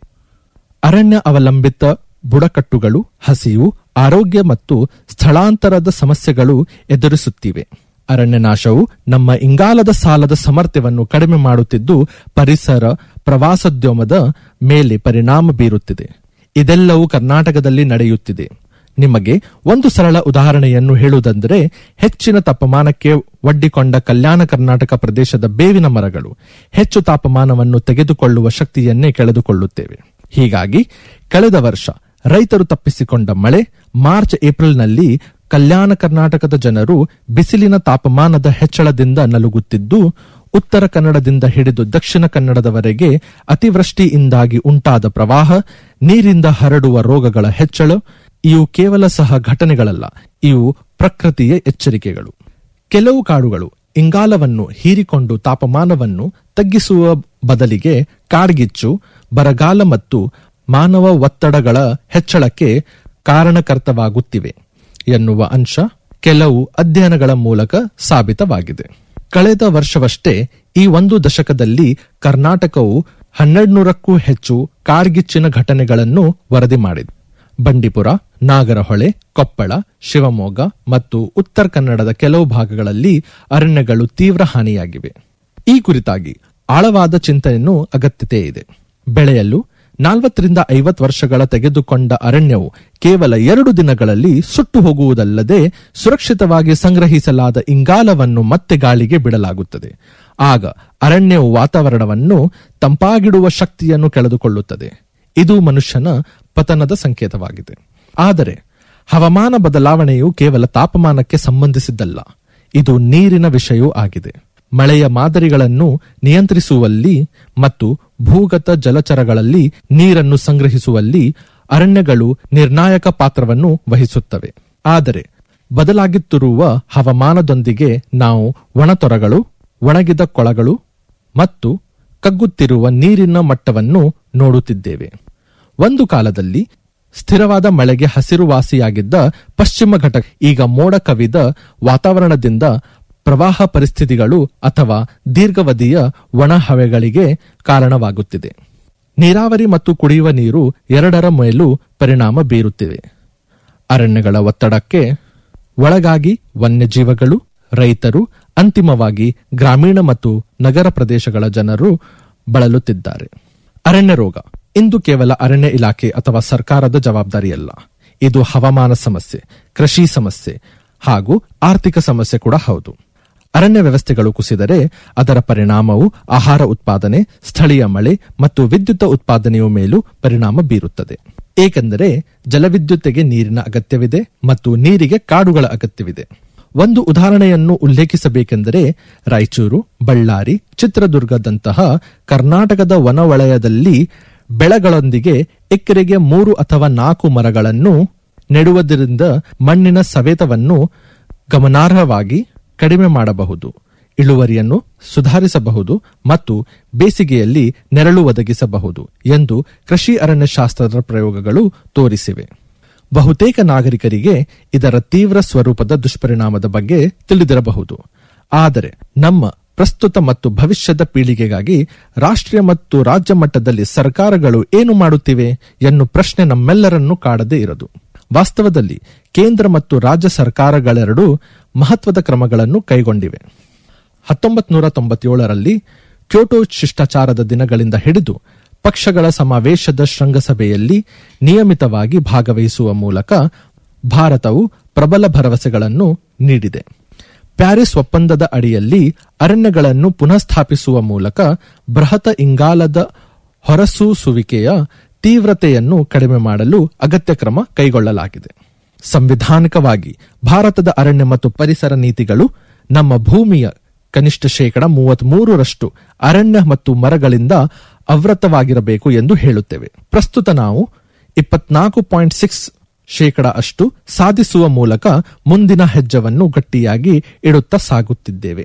S7: ಅರಣ್ಯ ಅವಲಂಬಿತ ಬುಡಕಟ್ಟುಗಳು ಹಸಿವು ಆರೋಗ್ಯ ಮತ್ತು ಸ್ಥಳಾಂತರದ ಸಮಸ್ಯೆಗಳು ಎದುರಿಸುತ್ತಿವೆ ಅರಣ್ಯನಾಶವು ನಮ್ಮ ಇಂಗಾಲದ ಸಾಲದ ಸಾಮರ್ಥ್ಯವನ್ನು ಕಡಿಮೆ ಮಾಡುತ್ತಿದ್ದು ಪರಿಸರ ಪ್ರವಾಸೋದ್ಯಮದ ಮೇಲೆ ಪರಿಣಾಮ ಬೀರುತ್ತಿದೆ ಇದೆಲ್ಲವೂ ಕರ್ನಾಟಕದಲ್ಲಿ ನಡೆಯುತ್ತಿದೆ ನಿಮಗೆ ಒಂದು ಸರಳ ಉದಾಹರಣೆಯನ್ನು ಹೇಳುವುದೆಂದರೆ ಹೆಚ್ಚಿನ ತಾಪಮಾನಕ್ಕೆ ಒಡ್ಡಿಕೊಂಡ ಕಲ್ಯಾಣ ಕರ್ನಾಟಕ ಪ್ರದೇಶದ ಬೇವಿನ ಮರಗಳು ಹೆಚ್ಚು ತಾಪಮಾನವನ್ನು ತೆಗೆದುಕೊಳ್ಳುವ ಶಕ್ತಿಯನ್ನೇ ಕಳೆದುಕೊಳ್ಳುತ್ತೇವೆ ಹೀಗಾಗಿ ಕಳೆದ ವರ್ಷ ರೈತರು ತಪ್ಪಿಸಿಕೊಂಡ ಮಳೆ ಮಾರ್ಚ್ ಏಪ್ರಿಲ್ನಲ್ಲಿ ಕಲ್ಯಾಣ ಕರ್ನಾಟಕದ ಜನರು ಬಿಸಿಲಿನ ತಾಪಮಾನದ ಹೆಚ್ಚಳದಿಂದ ನಲುಗುತ್ತಿದ್ದು ಉತ್ತರ ಕನ್ನಡದಿಂದ ಹಿಡಿದು ದಕ್ಷಿಣ ಕನ್ನಡದವರೆಗೆ ಅತಿವೃಷ್ಟಿಯಿಂದಾಗಿ ಉಂಟಾದ ಪ್ರವಾಹ ನೀರಿಂದ ಹರಡುವ ರೋಗಗಳ ಹೆಚ್ಚಳ ಇವು ಕೇವಲ ಸಹ ಘಟನೆಗಳಲ್ಲ ಇವು ಪ್ರಕೃತಿಯ ಎಚ್ಚರಿಕೆಗಳು ಕೆಲವು ಕಾಡುಗಳು ಇಂಗಾಲವನ್ನು ಹೀರಿಕೊಂಡು ತಾಪಮಾನವನ್ನು ತಗ್ಗಿಸುವ ಬದಲಿಗೆ ಕಾಡ್ಗಿಚ್ಚು ಬರಗಾಲ ಮತ್ತು ಮಾನವ ಒತ್ತಡಗಳ ಹೆಚ್ಚಳಕ್ಕೆ ಕಾರಣಕರ್ತವಾಗುತ್ತಿವೆ ಎನ್ನುವ ಅಂಶ ಕೆಲವು ಅಧ್ಯಯನಗಳ ಮೂಲಕ ಸಾಬೀತವಾಗಿದೆ ಕಳೆದ ವರ್ಷವಷ್ಟೇ ಈ ಒಂದು ದಶಕದಲ್ಲಿ ಕರ್ನಾಟಕವು ಹನ್ನೆರಡ್ನೂರಕ್ಕೂ ಹೆಚ್ಚು ಕಾಡ್ಗಿಚ್ಚಿನ ಘಟನೆಗಳನ್ನು ವರದಿ ಮಾಡಿದೆ ಬಂಡೀಪುರ ನಾಗರಹೊಳೆ ಕೊಪ್ಪಳ ಶಿವಮೊಗ್ಗ ಮತ್ತು ಉತ್ತರ ಕನ್ನಡದ ಕೆಲವು ಭಾಗಗಳಲ್ಲಿ ಅರಣ್ಯಗಳು ತೀವ್ರ ಹಾನಿಯಾಗಿವೆ ಈ ಕುರಿತಾಗಿ ಆಳವಾದ ಚಿಂತನೆಯನ್ನು ಅಗತ್ಯತೆ ಇದೆ ಬೆಳೆಯಲು ನಾಲ್ವತ್ತರಿಂದ ಐವತ್ತು ವರ್ಷಗಳ ತೆಗೆದುಕೊಂಡ ಅರಣ್ಯವು ಕೇವಲ ಎರಡು ದಿನಗಳಲ್ಲಿ ಸುಟ್ಟು ಹೋಗುವುದಲ್ಲದೆ ಸುರಕ್ಷಿತವಾಗಿ ಸಂಗ್ರಹಿಸಲಾದ ಇಂಗಾಲವನ್ನು ಮತ್ತೆ ಗಾಳಿಗೆ ಬಿಡಲಾಗುತ್ತದೆ ಆಗ ಅರಣ್ಯವು ವಾತಾವರಣವನ್ನು ತಂಪಾಗಿಡುವ ಶಕ್ತಿಯನ್ನು ಕಳೆದುಕೊಳ್ಳುತ್ತದೆ ಇದು ಮನುಷ್ಯನ ಪತನದ ಸಂಕೇತವಾಗಿದೆ ಆದರೆ ಹವಾಮಾನ ಬದಲಾವಣೆಯು ಕೇವಲ ತಾಪಮಾನಕ್ಕೆ ಸಂಬಂಧಿಸಿದ್ದಲ್ಲ ಇದು ನೀರಿನ ವಿಷಯವೂ ಆಗಿದೆ ಮಳೆಯ ಮಾದರಿಗಳನ್ನು ನಿಯಂತ್ರಿಸುವಲ್ಲಿ ಮತ್ತು ಭೂಗತ ಜಲಚರಗಳಲ್ಲಿ ನೀರನ್ನು ಸಂಗ್ರಹಿಸುವಲ್ಲಿ ಅರಣ್ಯಗಳು ನಿರ್ಣಾಯಕ ಪಾತ್ರವನ್ನು ವಹಿಸುತ್ತವೆ ಆದರೆ ಬದಲಾಗುತ್ತಿರುವ ಹವಾಮಾನದೊಂದಿಗೆ ನಾವು ಒಣತೊರಗಳು ಒಣಗಿದ ಕೊಳಗಳು ಮತ್ತು ಕಗ್ಗುತ್ತಿರುವ ನೀರಿನ ಮಟ್ಟವನ್ನು ನೋಡುತ್ತಿದ್ದೇವೆ ಒಂದು ಕಾಲದಲ್ಲಿ ಸ್ಥಿರವಾದ ಮಳೆಗೆ ಹಸಿರುವಾಸಿಯಾಗಿದ್ದ ಪಶ್ಚಿಮ ಘಟಕ ಈಗ ಮೋಡ ಕವಿದ ವಾತಾವರಣದಿಂದ ಪ್ರವಾಹ ಪರಿಸ್ಥಿತಿಗಳು ಅಥವಾ ದೀರ್ಘಾವಧಿಯ ಒಣಹವೆಗಳಿಗೆ ಕಾರಣವಾಗುತ್ತಿದೆ ನೀರಾವರಿ ಮತ್ತು ಕುಡಿಯುವ ನೀರು ಎರಡರ ಮೇಲೂ ಪರಿಣಾಮ ಬೀರುತ್ತಿವೆ ಅರಣ್ಯಗಳ ಒತ್ತಡಕ್ಕೆ ಒಳಗಾಗಿ ವನ್ಯಜೀವಗಳು ರೈತರು ಅಂತಿಮವಾಗಿ ಗ್ರಾಮೀಣ ಮತ್ತು ನಗರ ಪ್ರದೇಶಗಳ ಜನರು ಬಳಲುತ್ತಿದ್ದಾರೆ ಅರಣ್ಯ ರೋಗ ಇಂದು ಕೇವಲ ಅರಣ್ಯ ಇಲಾಖೆ ಅಥವಾ ಸರ್ಕಾರದ ಜವಾಬ್ದಾರಿಯಲ್ಲ ಇದು ಹವಾಮಾನ ಸಮಸ್ಯೆ ಕೃಷಿ ಸಮಸ್ಯೆ ಹಾಗೂ ಆರ್ಥಿಕ ಸಮಸ್ಯೆ ಕೂಡ ಹೌದು ಅರಣ್ಯ ವ್ಯವಸ್ಥೆಗಳು ಕುಸಿದರೆ ಅದರ ಪರಿಣಾಮವು ಆಹಾರ ಉತ್ಪಾದನೆ ಸ್ಥಳೀಯ ಮಳೆ ಮತ್ತು ವಿದ್ಯುತ್ ಉತ್ಪಾದನೆಯ ಮೇಲೂ ಪರಿಣಾಮ ಬೀರುತ್ತದೆ ಏಕೆಂದರೆ ಜಲವಿದ್ಯುತ್ತಿಗೆ ನೀರಿನ ಅಗತ್ಯವಿದೆ ಮತ್ತು ನೀರಿಗೆ ಕಾಡುಗಳ ಅಗತ್ಯವಿದೆ ಒಂದು ಉದಾಹರಣೆಯನ್ನು ಉಲ್ಲೇಖಿಸಬೇಕೆಂದರೆ ರಾಯಚೂರು ಬಳ್ಳಾರಿ ಚಿತ್ರದುರ್ಗದಂತಹ ಕರ್ನಾಟಕದ ವನವಲಯದಲ್ಲಿ ಬೆಳೆಗಳೊಂದಿಗೆ ಎಕರೆಗೆ ಮೂರು ಅಥವಾ ನಾಲ್ಕು ಮರಗಳನ್ನು ನೆಡುವುದರಿಂದ ಮಣ್ಣಿನ ಸವೆತವನ್ನು ಗಮನಾರ್ಹವಾಗಿ ಕಡಿಮೆ ಮಾಡಬಹುದು ಇಳುವರಿಯನ್ನು ಸುಧಾರಿಸಬಹುದು ಮತ್ತು ಬೇಸಿಗೆಯಲ್ಲಿ ನೆರಳು ಒದಗಿಸಬಹುದು ಎಂದು ಕೃಷಿ ಅರಣ್ಯಶಾಸ್ತ್ರದ ಪ್ರಯೋಗಗಳು ತೋರಿಸಿವೆ ಬಹುತೇಕ ನಾಗರಿಕರಿಗೆ ಇದರ ತೀವ್ರ ಸ್ವರೂಪದ ದುಷ್ಪರಿಣಾಮದ ಬಗ್ಗೆ ತಿಳಿದಿರಬಹುದು ಆದರೆ ನಮ್ಮ ಪ್ರಸ್ತುತ ಮತ್ತು ಭವಿಷ್ಯದ ಪೀಳಿಗೆಗಾಗಿ ರಾಷ್ಟ್ರೀಯ ಮತ್ತು ರಾಜ್ಯ ಮಟ್ಟದಲ್ಲಿ ಸರ್ಕಾರಗಳು ಏನು ಮಾಡುತ್ತಿವೆ ಎನ್ನು ಪ್ರಶ್ನೆ ನಮ್ಮೆಲ್ಲರನ್ನೂ ಕಾಡದೇ ಇರದು ವಾಸ್ತವದಲ್ಲಿ ಕೇಂದ್ರ ಮತ್ತು ರಾಜ್ಯ ಸರ್ಕಾರಗಳೆರಡೂ ಮಹತ್ವದ ಕ್ರಮಗಳನ್ನು ಕೈಗೊಂಡಿವೆ ಹತ್ತೊಂಬತ್ತು ನೂರ ತೊಂಬತ್ತೇಳರಲ್ಲಿ ಕ್ಯೋಟೋ ಶಿಷ್ಟಾಚಾರದ ದಿನಗಳಿಂದ ಹಿಡಿದು ಪಕ್ಷಗಳ ಸಮಾವೇಶದ ಶೃಂಗಸಭೆಯಲ್ಲಿ ನಿಯಮಿತವಾಗಿ ಭಾಗವಹಿಸುವ ಮೂಲಕ ಭಾರತವು ಪ್ರಬಲ ಭರವಸೆಗಳನ್ನು ನೀಡಿದೆ ಪ್ಯಾರಿಸ್ ಒಪ್ಪಂದದ ಅಡಿಯಲ್ಲಿ ಅರಣ್ಯಗಳನ್ನು ಪುನಃಸ್ಥಾಪಿಸುವ ಮೂಲಕ ಬೃಹತ್ ಇಂಗಾಲದ ಹೊರಸೂಸುವಿಕೆಯ ತೀವ್ರತೆಯನ್ನು ಕಡಿಮೆ ಮಾಡಲು ಅಗತ್ಯ ಕ್ರಮ ಕೈಗೊಳ್ಳಲಾಗಿದೆ ಸಂವಿಧಾನಿಕವಾಗಿ ಭಾರತದ ಅರಣ್ಯ ಮತ್ತು ಪರಿಸರ ನೀತಿಗಳು ನಮ್ಮ ಭೂಮಿಯ ಕನಿಷ್ಠ ಶೇಕಡ ಮೂವತ್ಮೂರರಷ್ಟು ಅರಣ್ಯ ಮತ್ತು ಮರಗಳಿಂದ ಆವೃತವಾಗಿರಬೇಕು ಎಂದು ಹೇಳುತ್ತೇವೆ ಪ್ರಸ್ತುತ ನಾವು ಇಪ್ಪತ್ನಾಲ್ಕು ಪಾಯಿಂಟ್ ಸಿಕ್ಸ್ ಶೇಕಡ ಅಷ್ಟು ಸಾಧಿಸುವ ಮೂಲಕ ಮುಂದಿನ ಹೆಜ್ಜವನ್ನು ಗಟ್ಟಿಯಾಗಿ ಇಡುತ್ತಾ ಸಾಗುತ್ತಿದ್ದೇವೆ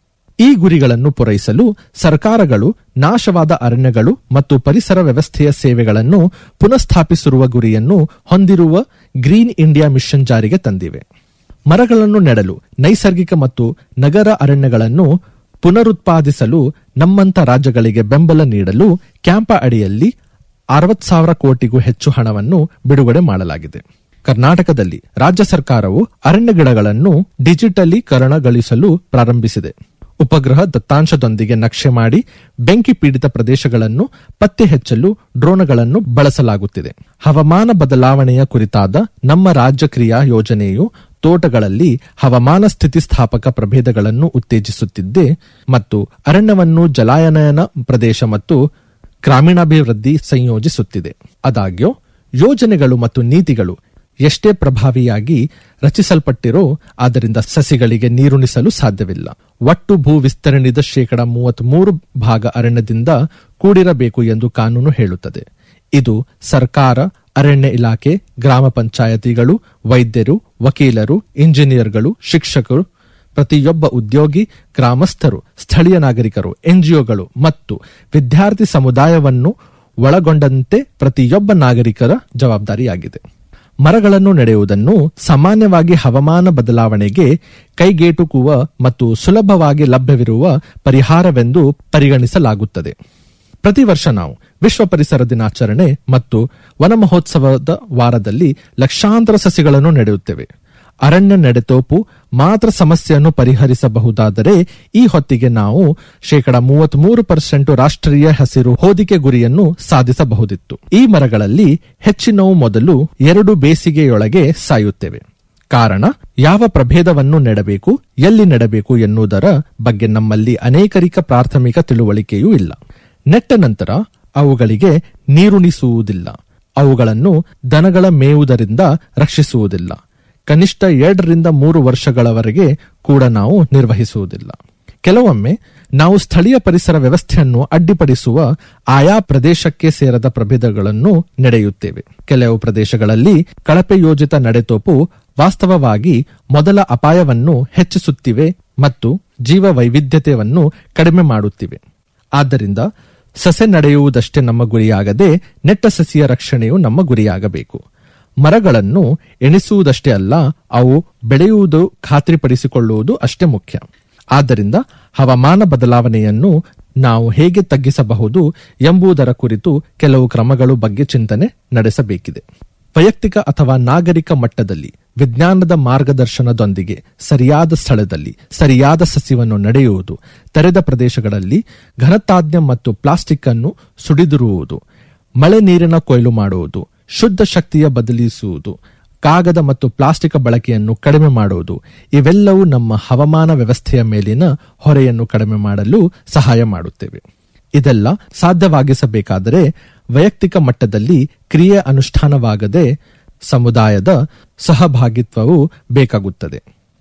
S7: ಈ ಗುರಿಗಳನ್ನು ಪೂರೈಸಲು ಸರ್ಕಾರಗಳು ನಾಶವಾದ ಅರಣ್ಯಗಳು ಮತ್ತು ಪರಿಸರ ವ್ಯವಸ್ಥೆಯ ಸೇವೆಗಳನ್ನು ಪುನಃಸ್ಥಾಪಿಸಿರುವ ಗುರಿಯನ್ನು ಹೊಂದಿರುವ ಗ್ರೀನ್ ಇಂಡಿಯಾ ಮಿಷನ್ ಜಾರಿಗೆ ತಂದಿವೆ ಮರಗಳನ್ನು ನೆಡಲು ನೈಸರ್ಗಿಕ ಮತ್ತು ನಗರ ಅರಣ್ಯಗಳನ್ನು ಪುನರುತ್ಪಾದಿಸಲು ನಮ್ಮಂತ ರಾಜ್ಯಗಳಿಗೆ ಬೆಂಬಲ ನೀಡಲು ಕ್ಯಾಂಪ ಅಡಿಯಲ್ಲಿ ಅರವತ್ ಸಾವಿರ ಕೋಟಿಗೂ ಹೆಚ್ಚು ಹಣವನ್ನು ಬಿಡುಗಡೆ ಮಾಡಲಾಗಿದೆ ಕರ್ನಾಟಕದಲ್ಲಿ ರಾಜ್ಯ ಸರ್ಕಾರವು ಅರಣ್ಯ ಗಿಡಗಳನ್ನು ಡಿಜಿಟಲೀಕರಣಗೊಳಿಸಲು ಪ್ರಾರಂಭಿಸಿದೆ ಉಪಗ್ರಹ ದತ್ತಾಂಶದೊಂದಿಗೆ ನಕ್ಷೆ ಮಾಡಿ ಬೆಂಕಿ ಪೀಡಿತ ಪ್ರದೇಶಗಳನ್ನು ಪತ್ತೆ ಹಚ್ಚಲು ಡ್ರೋನ್ಗಳನ್ನು ಬಳಸಲಾಗುತ್ತಿದೆ ಹವಾಮಾನ ಬದಲಾವಣೆಯ ಕುರಿತಾದ ನಮ್ಮ ರಾಜ್ಯ ಕ್ರಿಯಾ ಯೋಜನೆಯು ತೋಟಗಳಲ್ಲಿ ಹವಾಮಾನ ಸ್ಥಿತಿಸ್ಥಾಪಕ ಪ್ರಭೇದಗಳನ್ನು ಉತ್ತೇಜಿಸುತ್ತಿದ್ದೆ ಮತ್ತು ಅರಣ್ಯವನ್ನು ಜಲಾನಯನ ಪ್ರದೇಶ ಮತ್ತು ಗ್ರಾಮೀಣಾಭಿವೃದ್ಧಿ ಸಂಯೋಜಿಸುತ್ತಿದೆ ಆದಾಗ್ಯೂ ಯೋಜನೆಗಳು ಮತ್ತು ನೀತಿಗಳು ಎಷ್ಟೇ ಪ್ರಭಾವಿಯಾಗಿ ರಚಿಸಲ್ಪಟ್ಟಿರೋ ಆದ್ದರಿಂದ ಸಸಿಗಳಿಗೆ ನೀರುಣಿಸಲು ಸಾಧ್ಯವಿಲ್ಲ ಒಟ್ಟು ಭೂ ವಿಸ್ತರಣೆದ ಶೇಕಡ ಮೂವತ್ಮೂರು ಭಾಗ ಅರಣ್ಯದಿಂದ ಕೂಡಿರಬೇಕು ಎಂದು ಕಾನೂನು ಹೇಳುತ್ತದೆ ಇದು ಸರ್ಕಾರ ಅರಣ್ಯ ಇಲಾಖೆ ಗ್ರಾಮ ಪಂಚಾಯತಿಗಳು ವೈದ್ಯರು ವಕೀಲರು ಇಂಜಿನಿಯರ್ಗಳು ಶಿಕ್ಷಕರು ಪ್ರತಿಯೊಬ್ಬ ಉದ್ಯೋಗಿ ಗ್ರಾಮಸ್ಥರು ಸ್ಥಳೀಯ ನಾಗರಿಕರು ಎನ್ಜಿಒಗಳು ಮತ್ತು ವಿದ್ಯಾರ್ಥಿ ಸಮುದಾಯವನ್ನು ಒಳಗೊಂಡಂತೆ ಪ್ರತಿಯೊಬ್ಬ ನಾಗರಿಕರ ಜವಾಬ್ದಾರಿಯಾಗಿದೆ ಮರಗಳನ್ನು ನೆಡೆಯುವುದನ್ನು ಸಾಮಾನ್ಯವಾಗಿ ಹವಾಮಾನ ಬದಲಾವಣೆಗೆ ಕೈಗೆಟುಕುವ ಮತ್ತು ಸುಲಭವಾಗಿ ಲಭ್ಯವಿರುವ ಪರಿಹಾರವೆಂದು ಪರಿಗಣಿಸಲಾಗುತ್ತದೆ ಪ್ರತಿ ವರ್ಷ ನಾವು ವಿಶ್ವ ಪರಿಸರ ದಿನಾಚರಣೆ ಮತ್ತು ವನ ಮಹೋತ್ಸವದ ವಾರದಲ್ಲಿ ಲಕ್ಷಾಂತರ ಸಸಿಗಳನ್ನು ನೆಡೆಯುತ್ತೇವೆ ಅರಣ್ಯ ನೆಡೆತೋಪು ಮಾತ್ರ ಸಮಸ್ಯೆಯನ್ನು ಪರಿಹರಿಸಬಹುದಾದರೆ ಈ ಹೊತ್ತಿಗೆ ನಾವು ಶೇಕಡ ಮೂವತ್ಮೂರು ಪರ್ಸೆಂಟ್ ರಾಷ್ಟ್ರೀಯ ಹಸಿರು ಹೋದಿಕೆ ಗುರಿಯನ್ನು ಸಾಧಿಸಬಹುದಿತ್ತು ಈ ಮರಗಳಲ್ಲಿ ಹೆಚ್ಚಿನವು ಮೊದಲು ಎರಡು ಬೇಸಿಗೆಯೊಳಗೆ ಸಾಯುತ್ತೇವೆ ಕಾರಣ ಯಾವ ಪ್ರಭೇದವನ್ನು ನೆಡಬೇಕು ಎಲ್ಲಿ ನೆಡಬೇಕು ಎನ್ನುವುದರ ಬಗ್ಗೆ ನಮ್ಮಲ್ಲಿ ಅನೇಕರಿಕ ಪ್ರಾಥಮಿಕ ತಿಳುವಳಿಕೆಯೂ ಇಲ್ಲ ನೆಟ್ಟ ನಂತರ ಅವುಗಳಿಗೆ ನೀರುಣಿಸುವುದಿಲ್ಲ ಅವುಗಳನ್ನು ದನಗಳ ಮೇಯುವುದರಿಂದ ರಕ್ಷಿಸುವುದಿಲ್ಲ ಕನಿಷ್ಠ ಎರಡರಿಂದ ಮೂರು ವರ್ಷಗಳವರೆಗೆ ಕೂಡ ನಾವು ನಿರ್ವಹಿಸುವುದಿಲ್ಲ ಕೆಲವೊಮ್ಮೆ ನಾವು ಸ್ಥಳೀಯ ಪರಿಸರ ವ್ಯವಸ್ಥೆಯನ್ನು ಅಡ್ಡಿಪಡಿಸುವ ಆಯಾ ಪ್ರದೇಶಕ್ಕೆ ಸೇರದ ಪ್ರಭೇದಗಳನ್ನು ನಡೆಯುತ್ತೇವೆ ಕೆಲವು ಪ್ರದೇಶಗಳಲ್ಲಿ ಕಳಪೆ ಯೋಜಿತ ನಡೆತೋಪು ವಾಸ್ತವವಾಗಿ ಮೊದಲ ಅಪಾಯವನ್ನು ಹೆಚ್ಚಿಸುತ್ತಿವೆ ಮತ್ತು ಜೀವ ವೈವಿಧ್ಯತೆಯನ್ನು ಕಡಿಮೆ ಮಾಡುತ್ತಿವೆ ಆದ್ದರಿಂದ ಸಸೆ ನಡೆಯುವುದಷ್ಟೇ ನಮ್ಮ ಗುರಿಯಾಗದೆ ನೆಟ್ಟ ಸಸಿಯ ರಕ್ಷಣೆಯು ನಮ್ಮ ಗುರಿಯಾಗಬೇಕು ಮರಗಳನ್ನು ಎಣಿಸುವುದಷ್ಟೇ ಅಲ್ಲ ಅವು ಬೆಳೆಯುವುದು ಖಾತ್ರಿಪಡಿಸಿಕೊಳ್ಳುವುದು ಅಷ್ಟೇ ಮುಖ್ಯ ಆದ್ದರಿಂದ ಹವಾಮಾನ ಬದಲಾವಣೆಯನ್ನು ನಾವು ಹೇಗೆ ತಗ್ಗಿಸಬಹುದು ಎಂಬುದರ ಕುರಿತು ಕೆಲವು ಕ್ರಮಗಳು ಬಗ್ಗೆ ಚಿಂತನೆ ನಡೆಸಬೇಕಿದೆ ವೈಯಕ್ತಿಕ ಅಥವಾ ನಾಗರಿಕ ಮಟ್ಟದಲ್ಲಿ ವಿಜ್ಞಾನದ ಮಾರ್ಗದರ್ಶನದೊಂದಿಗೆ ಸರಿಯಾದ ಸ್ಥಳದಲ್ಲಿ ಸರಿಯಾದ ಸಸ್ಯವನ್ನು ನಡೆಯುವುದು ತೆರೆದ ಪ್ರದೇಶಗಳಲ್ಲಿ ಘನತಾಜ್ಞ ಮತ್ತು ಪ್ಲಾಸ್ಟಿಕ್ ಅನ್ನು ಸುಡಿದಿರುವುದು ಮಳೆ ನೀರಿನ ಕೊಯ್ಲು ಮಾಡುವುದು ಶುದ್ಧ ಶಕ್ತಿಯ ಬದಲಿಸುವುದು ಕಾಗದ ಮತ್ತು ಪ್ಲಾಸ್ಟಿಕ್ ಬಳಕೆಯನ್ನು ಕಡಿಮೆ ಮಾಡುವುದು ಇವೆಲ್ಲವೂ ನಮ್ಮ ಹವಾಮಾನ ವ್ಯವಸ್ಥೆಯ ಮೇಲಿನ ಹೊರೆಯನ್ನು ಕಡಿಮೆ ಮಾಡಲು ಸಹಾಯ ಮಾಡುತ್ತೇವೆ ಇದೆಲ್ಲ ಸಾಧ್ಯವಾಗಿಸಬೇಕಾದರೆ ವೈಯಕ್ತಿಕ ಮಟ್ಟದಲ್ಲಿ ಕ್ರಿಯೆ ಅನುಷ್ಠಾನವಾಗದೆ ಸಮುದಾಯದ ಸಹಭಾಗಿತ್ವವು ಬೇಕಾಗುತ್ತದೆ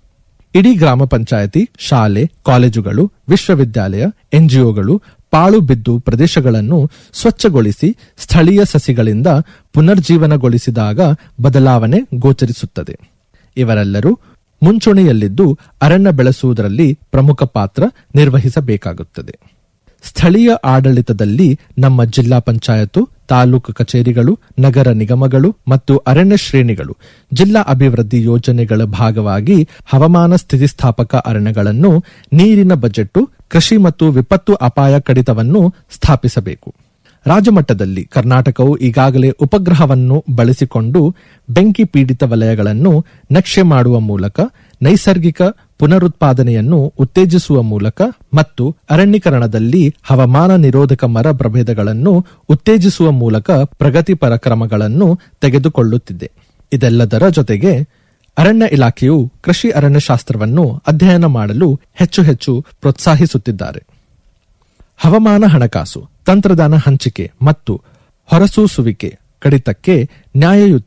S7: ಇಡೀ ಗ್ರಾಮ ಪಂಚಾಯತಿ ಶಾಲೆ ಕಾಲೇಜುಗಳು ವಿಶ್ವವಿದ್ಯಾಲಯ ಎನ್ಜಿಒಗಳು ಪಾಳು ಬಿದ್ದು ಪ್ರದೇಶಗಳನ್ನು ಸ್ವಚ್ಛಗೊಳಿಸಿ ಸ್ಥಳೀಯ ಸಸಿಗಳಿಂದ ಪುನರ್ಜೀವನಗೊಳಿಸಿದಾಗ ಬದಲಾವಣೆ ಗೋಚರಿಸುತ್ತದೆ ಇವರೆಲ್ಲರೂ ಮುಂಚೂಣಿಯಲ್ಲಿದ್ದು ಅರಣ್ಯ ಬೆಳೆಸುವುದರಲ್ಲಿ ಪ್ರಮುಖ ಪಾತ್ರ ನಿರ್ವಹಿಸಬೇಕಾಗುತ್ತದೆ ಸ್ಥಳೀಯ ಆಡಳಿತದಲ್ಲಿ ನಮ್ಮ ಜಿಲ್ಲಾ ಪಂಚಾಯತು ತಾಲೂಕು ಕಚೇರಿಗಳು ನಗರ ನಿಗಮಗಳು ಮತ್ತು ಅರಣ್ಯ ಶ್ರೇಣಿಗಳು ಜಿಲ್ಲಾ ಅಭಿವೃದ್ಧಿ ಯೋಜನೆಗಳ ಭಾಗವಾಗಿ ಹವಾಮಾನ ಸ್ಥಿತಿಸ್ಥಾಪಕ ಅರಣ್ಯಗಳನ್ನು ನೀರಿನ ಬಜೆಟ್ಟು ಕೃಷಿ ಮತ್ತು ವಿಪತ್ತು ಅಪಾಯ ಕಡಿತವನ್ನು ಸ್ಥಾಪಿಸಬೇಕು ರಾಜ್ಯಮಟ್ಟದಲ್ಲಿ ಕರ್ನಾಟಕವು ಈಗಾಗಲೇ ಉಪಗ್ರಹವನ್ನು ಬಳಸಿಕೊಂಡು ಬೆಂಕಿ ಪೀಡಿತ ವಲಯಗಳನ್ನು ನಕ್ಷೆ ಮಾಡುವ ಮೂಲಕ ನೈಸರ್ಗಿಕ ಪುನರುತ್ಪಾದನೆಯನ್ನು ಉತ್ತೇಜಿಸುವ ಮೂಲಕ ಮತ್ತು ಅರಣ್ಯೀಕರಣದಲ್ಲಿ ಹವಾಮಾನ ನಿರೋಧಕ ಮರ ಪ್ರಭೇದಗಳನ್ನು ಉತ್ತೇಜಿಸುವ ಮೂಲಕ ಪ್ರಗತಿಪರ ಕ್ರಮಗಳನ್ನು ತೆಗೆದುಕೊಳ್ಳುತ್ತಿದೆ ಇದೆಲ್ಲದರ ಜೊತೆಗೆ ಅರಣ್ಯ ಇಲಾಖೆಯು ಕೃಷಿ ಅರಣ್ಯಶಾಸ್ತ್ರವನ್ನು ಅಧ್ಯಯನ ಮಾಡಲು ಹೆಚ್ಚು ಹೆಚ್ಚು ಪ್ರೋತ್ಸಾಹಿಸುತ್ತಿದ್ದಾರೆ ಹವಾಮಾನ ಹಣಕಾಸು ತಂತ್ರಜ್ಞಾನ ಹಂಚಿಕೆ ಮತ್ತು ಹೊರಸೂಸುವಿಕೆ ಕಡಿತಕ್ಕೆ ನ್ಯಾಯಯುತ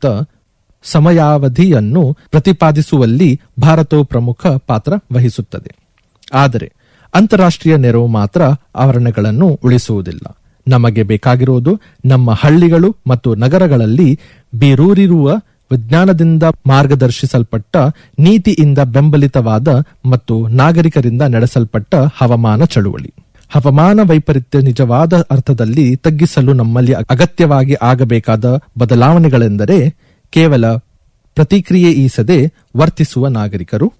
S7: ಸಮಯಾವಧಿಯನ್ನು ಪ್ರತಿಪಾದಿಸುವಲ್ಲಿ ಭಾರತವು ಪ್ರಮುಖ ಪಾತ್ರ ವಹಿಸುತ್ತದೆ ಆದರೆ ಅಂತಾರಾಷ್ಟ್ರೀಯ ನೆರವು ಮಾತ್ರ ಆವರಣಗಳನ್ನು ಉಳಿಸುವುದಿಲ್ಲ ನಮಗೆ ಬೇಕಾಗಿರುವುದು ನಮ್ಮ ಹಳ್ಳಿಗಳು ಮತ್ತು ನಗರಗಳಲ್ಲಿ ಬೀರೂರಿರುವ ವಿಜ್ಞಾನದಿಂದ ಮಾರ್ಗದರ್ಶಿಸಲ್ಪಟ್ಟ ನೀತಿಯಿಂದ ಬೆಂಬಲಿತವಾದ ಮತ್ತು ನಾಗರಿಕರಿಂದ ನಡೆಸಲ್ಪಟ್ಟ ಹವಾಮಾನ ಚಳುವಳಿ ಹವಾಮಾನ ವೈಪರೀತ್ಯ ನಿಜವಾದ ಅರ್ಥದಲ್ಲಿ ತಗ್ಗಿಸಲು ನಮ್ಮಲ್ಲಿ ಅಗತ್ಯವಾಗಿ ಆಗಬೇಕಾದ ಬದಲಾವಣೆಗಳೆಂದರೆ ಕೇವಲ ಪ್ರತಿಕ್ರಿಯೆ ಈಸದೆ ವರ್ತಿಸುವ ನಾಗರಿಕರು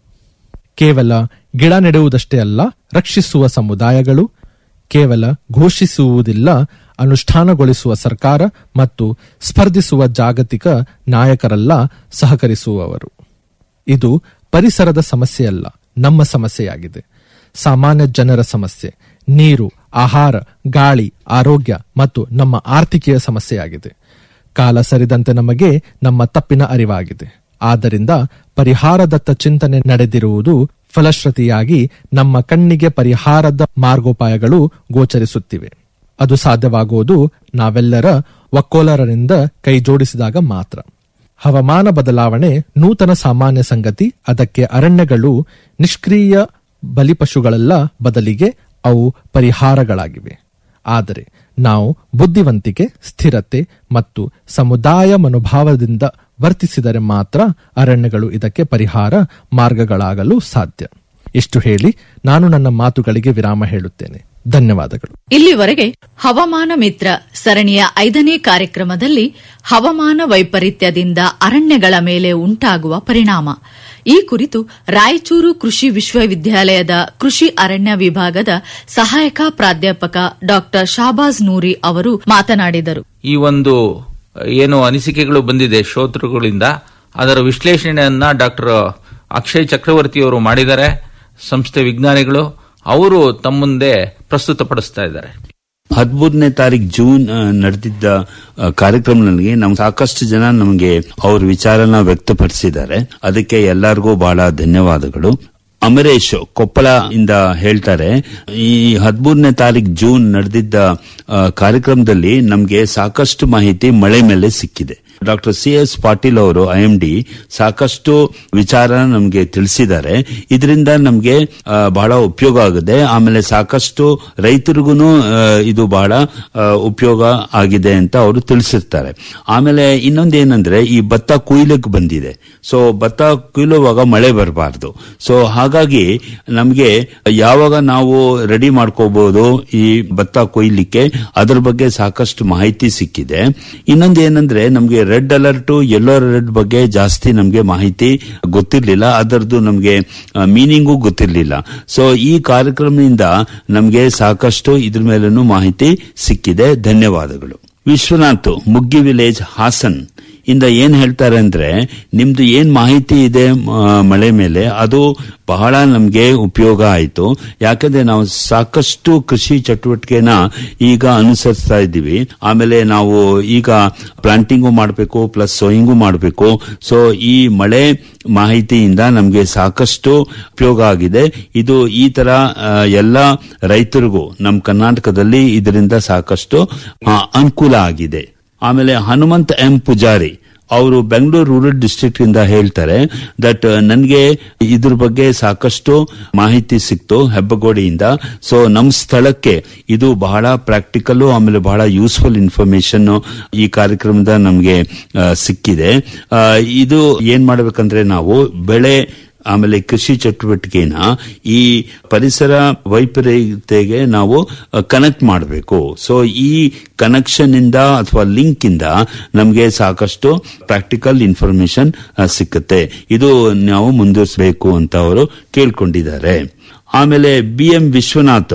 S7: ಕೇವಲ ಗಿಡ ನೆಡುವುದಷ್ಟೇ ಅಲ್ಲ ರಕ್ಷಿಸುವ ಸಮುದಾಯಗಳು ಕೇವಲ ಘೋಷಿಸುವುದಿಲ್ಲ ಅನುಷ್ಠಾನಗೊಳಿಸುವ ಸರ್ಕಾರ ಮತ್ತು ಸ್ಪರ್ಧಿಸುವ ಜಾಗತಿಕ ನಾಯಕರಲ್ಲ ಸಹಕರಿಸುವವರು ಇದು ಪರಿಸರದ ಸಮಸ್ಯೆಯಲ್ಲ ನಮ್ಮ ಸಮಸ್ಯೆಯಾಗಿದೆ ಸಾಮಾನ್ಯ ಜನರ ಸಮಸ್ಯೆ ನೀರು ಆಹಾರ ಗಾಳಿ ಆರೋಗ್ಯ ಮತ್ತು ನಮ್ಮ ಆರ್ಥಿಕೆಯ ಸಮಸ್ಯೆಯಾಗಿದೆ ಕಾಲ ಸರಿದಂತೆ ನಮಗೆ ನಮ್ಮ ತಪ್ಪಿನ ಅರಿವಾಗಿದೆ ಆದ್ದರಿಂದ ಪರಿಹಾರದತ್ತ ಚಿಂತನೆ ನಡೆದಿರುವುದು ಫಲಶ್ರುತಿಯಾಗಿ ನಮ್ಮ ಕಣ್ಣಿಗೆ ಪರಿಹಾರದ ಮಾರ್ಗೋಪಾಯಗಳು ಗೋಚರಿಸುತ್ತಿವೆ ಅದು ಸಾಧ್ಯವಾಗುವುದು ನಾವೆಲ್ಲರ ಒಕ್ಕೋಲರರಿಂದ ಕೈಜೋಡಿಸಿದಾಗ ಮಾತ್ರ ಹವಾಮಾನ ಬದಲಾವಣೆ ನೂತನ ಸಾಮಾನ್ಯ ಸಂಗತಿ ಅದಕ್ಕೆ ಅರಣ್ಯಗಳು ನಿಷ್ಕ್ರಿಯ ಬಲಿಪಶುಗಳಲ್ಲ ಬದಲಿಗೆ ಅವು ಪರಿಹಾರಗಳಾಗಿವೆ ಆದರೆ ನಾವು ಬುದ್ಧಿವಂತಿಕೆ ಸ್ಥಿರತೆ ಮತ್ತು ಸಮುದಾಯ ಮನೋಭಾವದಿಂದ ವರ್ತಿಸಿದರೆ ಮಾತ್ರ ಅರಣ್ಯಗಳು ಇದಕ್ಕೆ ಪರಿಹಾರ ಮಾರ್ಗಗಳಾಗಲು ಸಾಧ್ಯ ಇಷ್ಟು ಹೇಳಿ ನಾನು ನನ್ನ ಮಾತುಗಳಿಗೆ ವಿರಾಮ ಹೇಳುತ್ತೇನೆ ಧನ್ಯವಾದಗಳು
S3: ಇಲ್ಲಿವರೆಗೆ ಹವಾಮಾನ ಮಿತ್ರ ಸರಣಿಯ ಐದನೇ ಕಾರ್ಯಕ್ರಮದಲ್ಲಿ ಹವಾಮಾನ ವೈಪರೀತ್ಯದಿಂದ ಅರಣ್ಯಗಳ ಮೇಲೆ ಉಂಟಾಗುವ ಪರಿಣಾಮ ಈ ಕುರಿತು ರಾಯಚೂರು ಕೃಷಿ ವಿಶ್ವವಿದ್ಯಾಲಯದ ಕೃಷಿ ಅರಣ್ಯ ವಿಭಾಗದ ಸಹಾಯಕ ಪ್ರಾಧ್ಯಾಪಕ ಡಾ ಶಾಬಾಜ್ ನೂರಿ ಅವರು ಮಾತನಾಡಿದರು
S6: ಈ ಒಂದು ಏನು ಅನಿಸಿಕೆಗಳು ಬಂದಿದೆ ಶ್ರೋತೃಗಳಿಂದ ಅದರ ವಿಶ್ಲೇಷಣೆಯನ್ನ ಡಾಕ್ಟರ್ ಅಕ್ಷಯ್ ಚಕ್ರವರ್ತಿ ಅವರು ಮಾಡಿದ್ದಾರೆ ಸಂಸ್ಥೆ ವಿಜ್ಞಾನಿಗಳು ಅವರು ತಮ್ಮ ಮುಂದೆ ಪ್ರಸ್ತುತಪಡಿಸ್ತಾ ಇದ್ದಾರೆ
S8: ಹದಿಮೂರನೇ ತಾರೀಕು ಜೂನ್ ಆ, ನಡೆದಿದ್ದ ಆ, ಕಾರ್ಯಕ್ರಮದಲ್ಲಿ ನಮ್ ಸಾಕಷ್ಟು ಜನ ನಮಗೆ ಅವ್ರ ವಿಚಾರನ ವ್ಯಕ್ತಪಡಿಸಿದ್ದಾರೆ ಅದಕ್ಕೆ ಎಲ್ಲರಿಗೂ ಬಹಳ ಧನ್ಯವಾದಗಳು ಅಮರೇಶ್ ಕೊಪ್ಪಳ ಇಂದ ಹೇಳ್ತಾರೆ ಈ ಹದಿಮೂರನೇ ತಾರೀಕು ಜೂನ್ ನಡೆದಿದ್ದ ಆ, ಕಾರ್ಯಕ್ರಮದಲ್ಲಿ ನಮಗೆ ಸಾಕಷ್ಟು ಮಾಹಿತಿ ಮಳೆ ಮೇಲೆ ಸಿಕ್ಕಿದೆ ಡಾಕ್ಟರ್ ಸಿ ಎಸ್ ಪಾಟೀಲ್ ಅವರು ಐ ಎಂ ಡಿ ಸಾಕಷ್ಟು ವಿಚಾರ ನಮಗೆ ತಿಳಿಸಿದ್ದಾರೆ ಇದರಿಂದ ನಮಗೆ ಬಹಳ ಉಪಯೋಗ ಆಗಿದೆ ಆಮೇಲೆ ಸಾಕಷ್ಟು ರೈತರಿಗೂ ಇದು ಬಹಳ ಆ, ಉಪಯೋಗ ಆಗಿದೆ ಅಂತ ಅವರು ತಿಳಿಸಿರ್ತಾರೆ ಆಮೇಲೆ ಇನ್ನೊಂದೇನಂದ್ರೆ ಈ ಭತ್ತ ಕುಯ್ಲಿಕ್ಕೆ ಬಂದಿದೆ ಸೊ ಭತ್ತ ಕುಯ್ಲುವಾಗ ಮಳೆ ಬರಬಾರ್ದು ಸೊ ಹಾಗಾಗಿ ನಮಗೆ ಯಾವಾಗ ನಾವು ರೆಡಿ ಮಾಡ್ಕೋಬಹುದು ಈ ಭತ್ತ ಕೊಯ್ಲಿಕ್ಕೆ ಅದ್ರ ಬಗ್ಗೆ ಸಾಕಷ್ಟು ಮಾಹಿತಿ ಸಿಕ್ಕಿದೆ ಇನ್ನೊಂದು ಏನಂದ್ರೆ ನಮಗೆ ರೆಡ್ ಅಲರ್ಟ್ ಯೆಲ್ಲೋ ಅಲರ್ಟ್ ಬಗ್ಗೆ ಜಾಸ್ತಿ ನಮಗೆ ಮಾಹಿತಿ ಗೊತ್ತಿರಲಿಲ್ಲ ಅದರದ್ದು ನಮಗೆ ಮೀನಿಂಗು ಗೊತ್ತಿರಲಿಲ್ಲ ಸೊ ಈ ಕಾರ್ಯಕ್ರಮದಿಂದ ನಮಗೆ ಸಾಕಷ್ಟು ಇದ್ರ ಮೇಲೂ ಮಾಹಿತಿ ಸಿಕ್ಕಿದೆ ಧನ್ಯವಾದಗಳು ವಿಶ್ವನಾಥ್ ಮುಗ್ಗಿ ವಿಲೇಜ್ ಹಾಸನ್ ಇಂದ ಏನ್ ಹೇಳ್ತಾರೆ ಅಂದ್ರೆ ನಿಮ್ದು ಏನ್ ಮಾಹಿತಿ ಇದೆ ಮ- ಮಳೆ ಮೇಲೆ ಅದು ಬಹಳ ನಮ್ಗೆ ಉಪಯೋಗ ಆಯ್ತು ಯಾಕಂದ್ರೆ ನಾವು ಸಾಕಷ್ಟು ಕೃಷಿ ಚಟುವಟಿಕೆನ ಈಗ ಅನುಸರಿಸ್ತಾ ಇದ್ದೀವಿ ಆಮೇಲೆ ನಾವು ಈಗ ಪ್ಲಾಂಟಿಂಗು ಮಾಡಬೇಕು ಪ್ಲಸ್ ಸೋಯಿಂಗು ಮಾಡಬೇಕು ಸೊ ಈ ಮಳೆ ಮಾಹಿತಿಯಿಂದ ನಮ್ಗೆ ಸಾಕಷ್ಟು ಉಪಯೋಗ ಆಗಿದೆ ಇದು ಈ ತರ ಆ, ಎಲ್ಲ ರೈತರಿಗೂ ನಮ್ಮ ಕರ್ನಾಟಕದಲ್ಲಿ ಇದರಿಂದ ಸಾಕಷ್ಟು ಆ, ಅನುಕೂಲ ಆಗಿದೆ ಆಮೇಲೆ ಹನುಮಂತ್ ಎಂ ಪೂಜಾರಿ ಅವರು ಬೆಂಗಳೂರು ರೂರಲ್ ಡಿಸ್ಟ್ರಿಕ್ಟ್ ಇಂದ ಹೇಳ್ತಾರೆ ದಟ್ ನನಗೆ ಇದ್ರ ಬಗ್ಗೆ ಸಾಕಷ್ಟು ಮಾಹಿತಿ ಸಿಕ್ತು ಹೆಬ್ಬಗೋಡಿಯಿಂದ ಸೊ ನಮ್ಮ ಸ್ಥಳಕ್ಕೆ ಇದು ಬಹಳ ಪ್ರಾಕ್ಟಿಕಲ್ ಆಮೇಲೆ ಬಹಳ ಯೂಸ್ಫುಲ್ ಇನ್ಫಾರ್ಮೇಶನ್ ಈ ಕಾರ್ಯಕ್ರಮದ ನಮಗೆ ಸಿಕ್ಕಿದೆ ಆ, ಇದು ಏನ್ ಮಾಡ್ಬೇಕಂದ್ರೆ ನಾವು ಬೆಳೆ ಆಮೇಲೆ ಕೃಷಿ ಚಟುವಟಿಕೆನ ಈ ಪರಿಸರ ವೈಪರೀತ್ಯಗೆ ನಾವು ಕನೆಕ್ಟ್ ಮಾಡಬೇಕು ಸೊ ಈ ಕನೆಕ್ಷನ್ ಇಂದ ಅಥವಾ ಲಿಂಕ್ ಇಂದ ನಮಗೆ ಸಾಕಷ್ಟು ಪ್ರಾಕ್ಟಿಕಲ್ ಇನ್ಫಾರ್ಮೇಶನ್ ಸಿಕ್ಕುತ್ತೆ ಇದು ನಾವು ಮುಂದುವರಿಸಬೇಕು ಅಂತ ಅವರು ಕೇಳ್ಕೊಂಡಿದ್ದಾರೆ ಆಮೇಲೆ ಬಿ ಎಂ ವಿಶ್ವನಾಥ್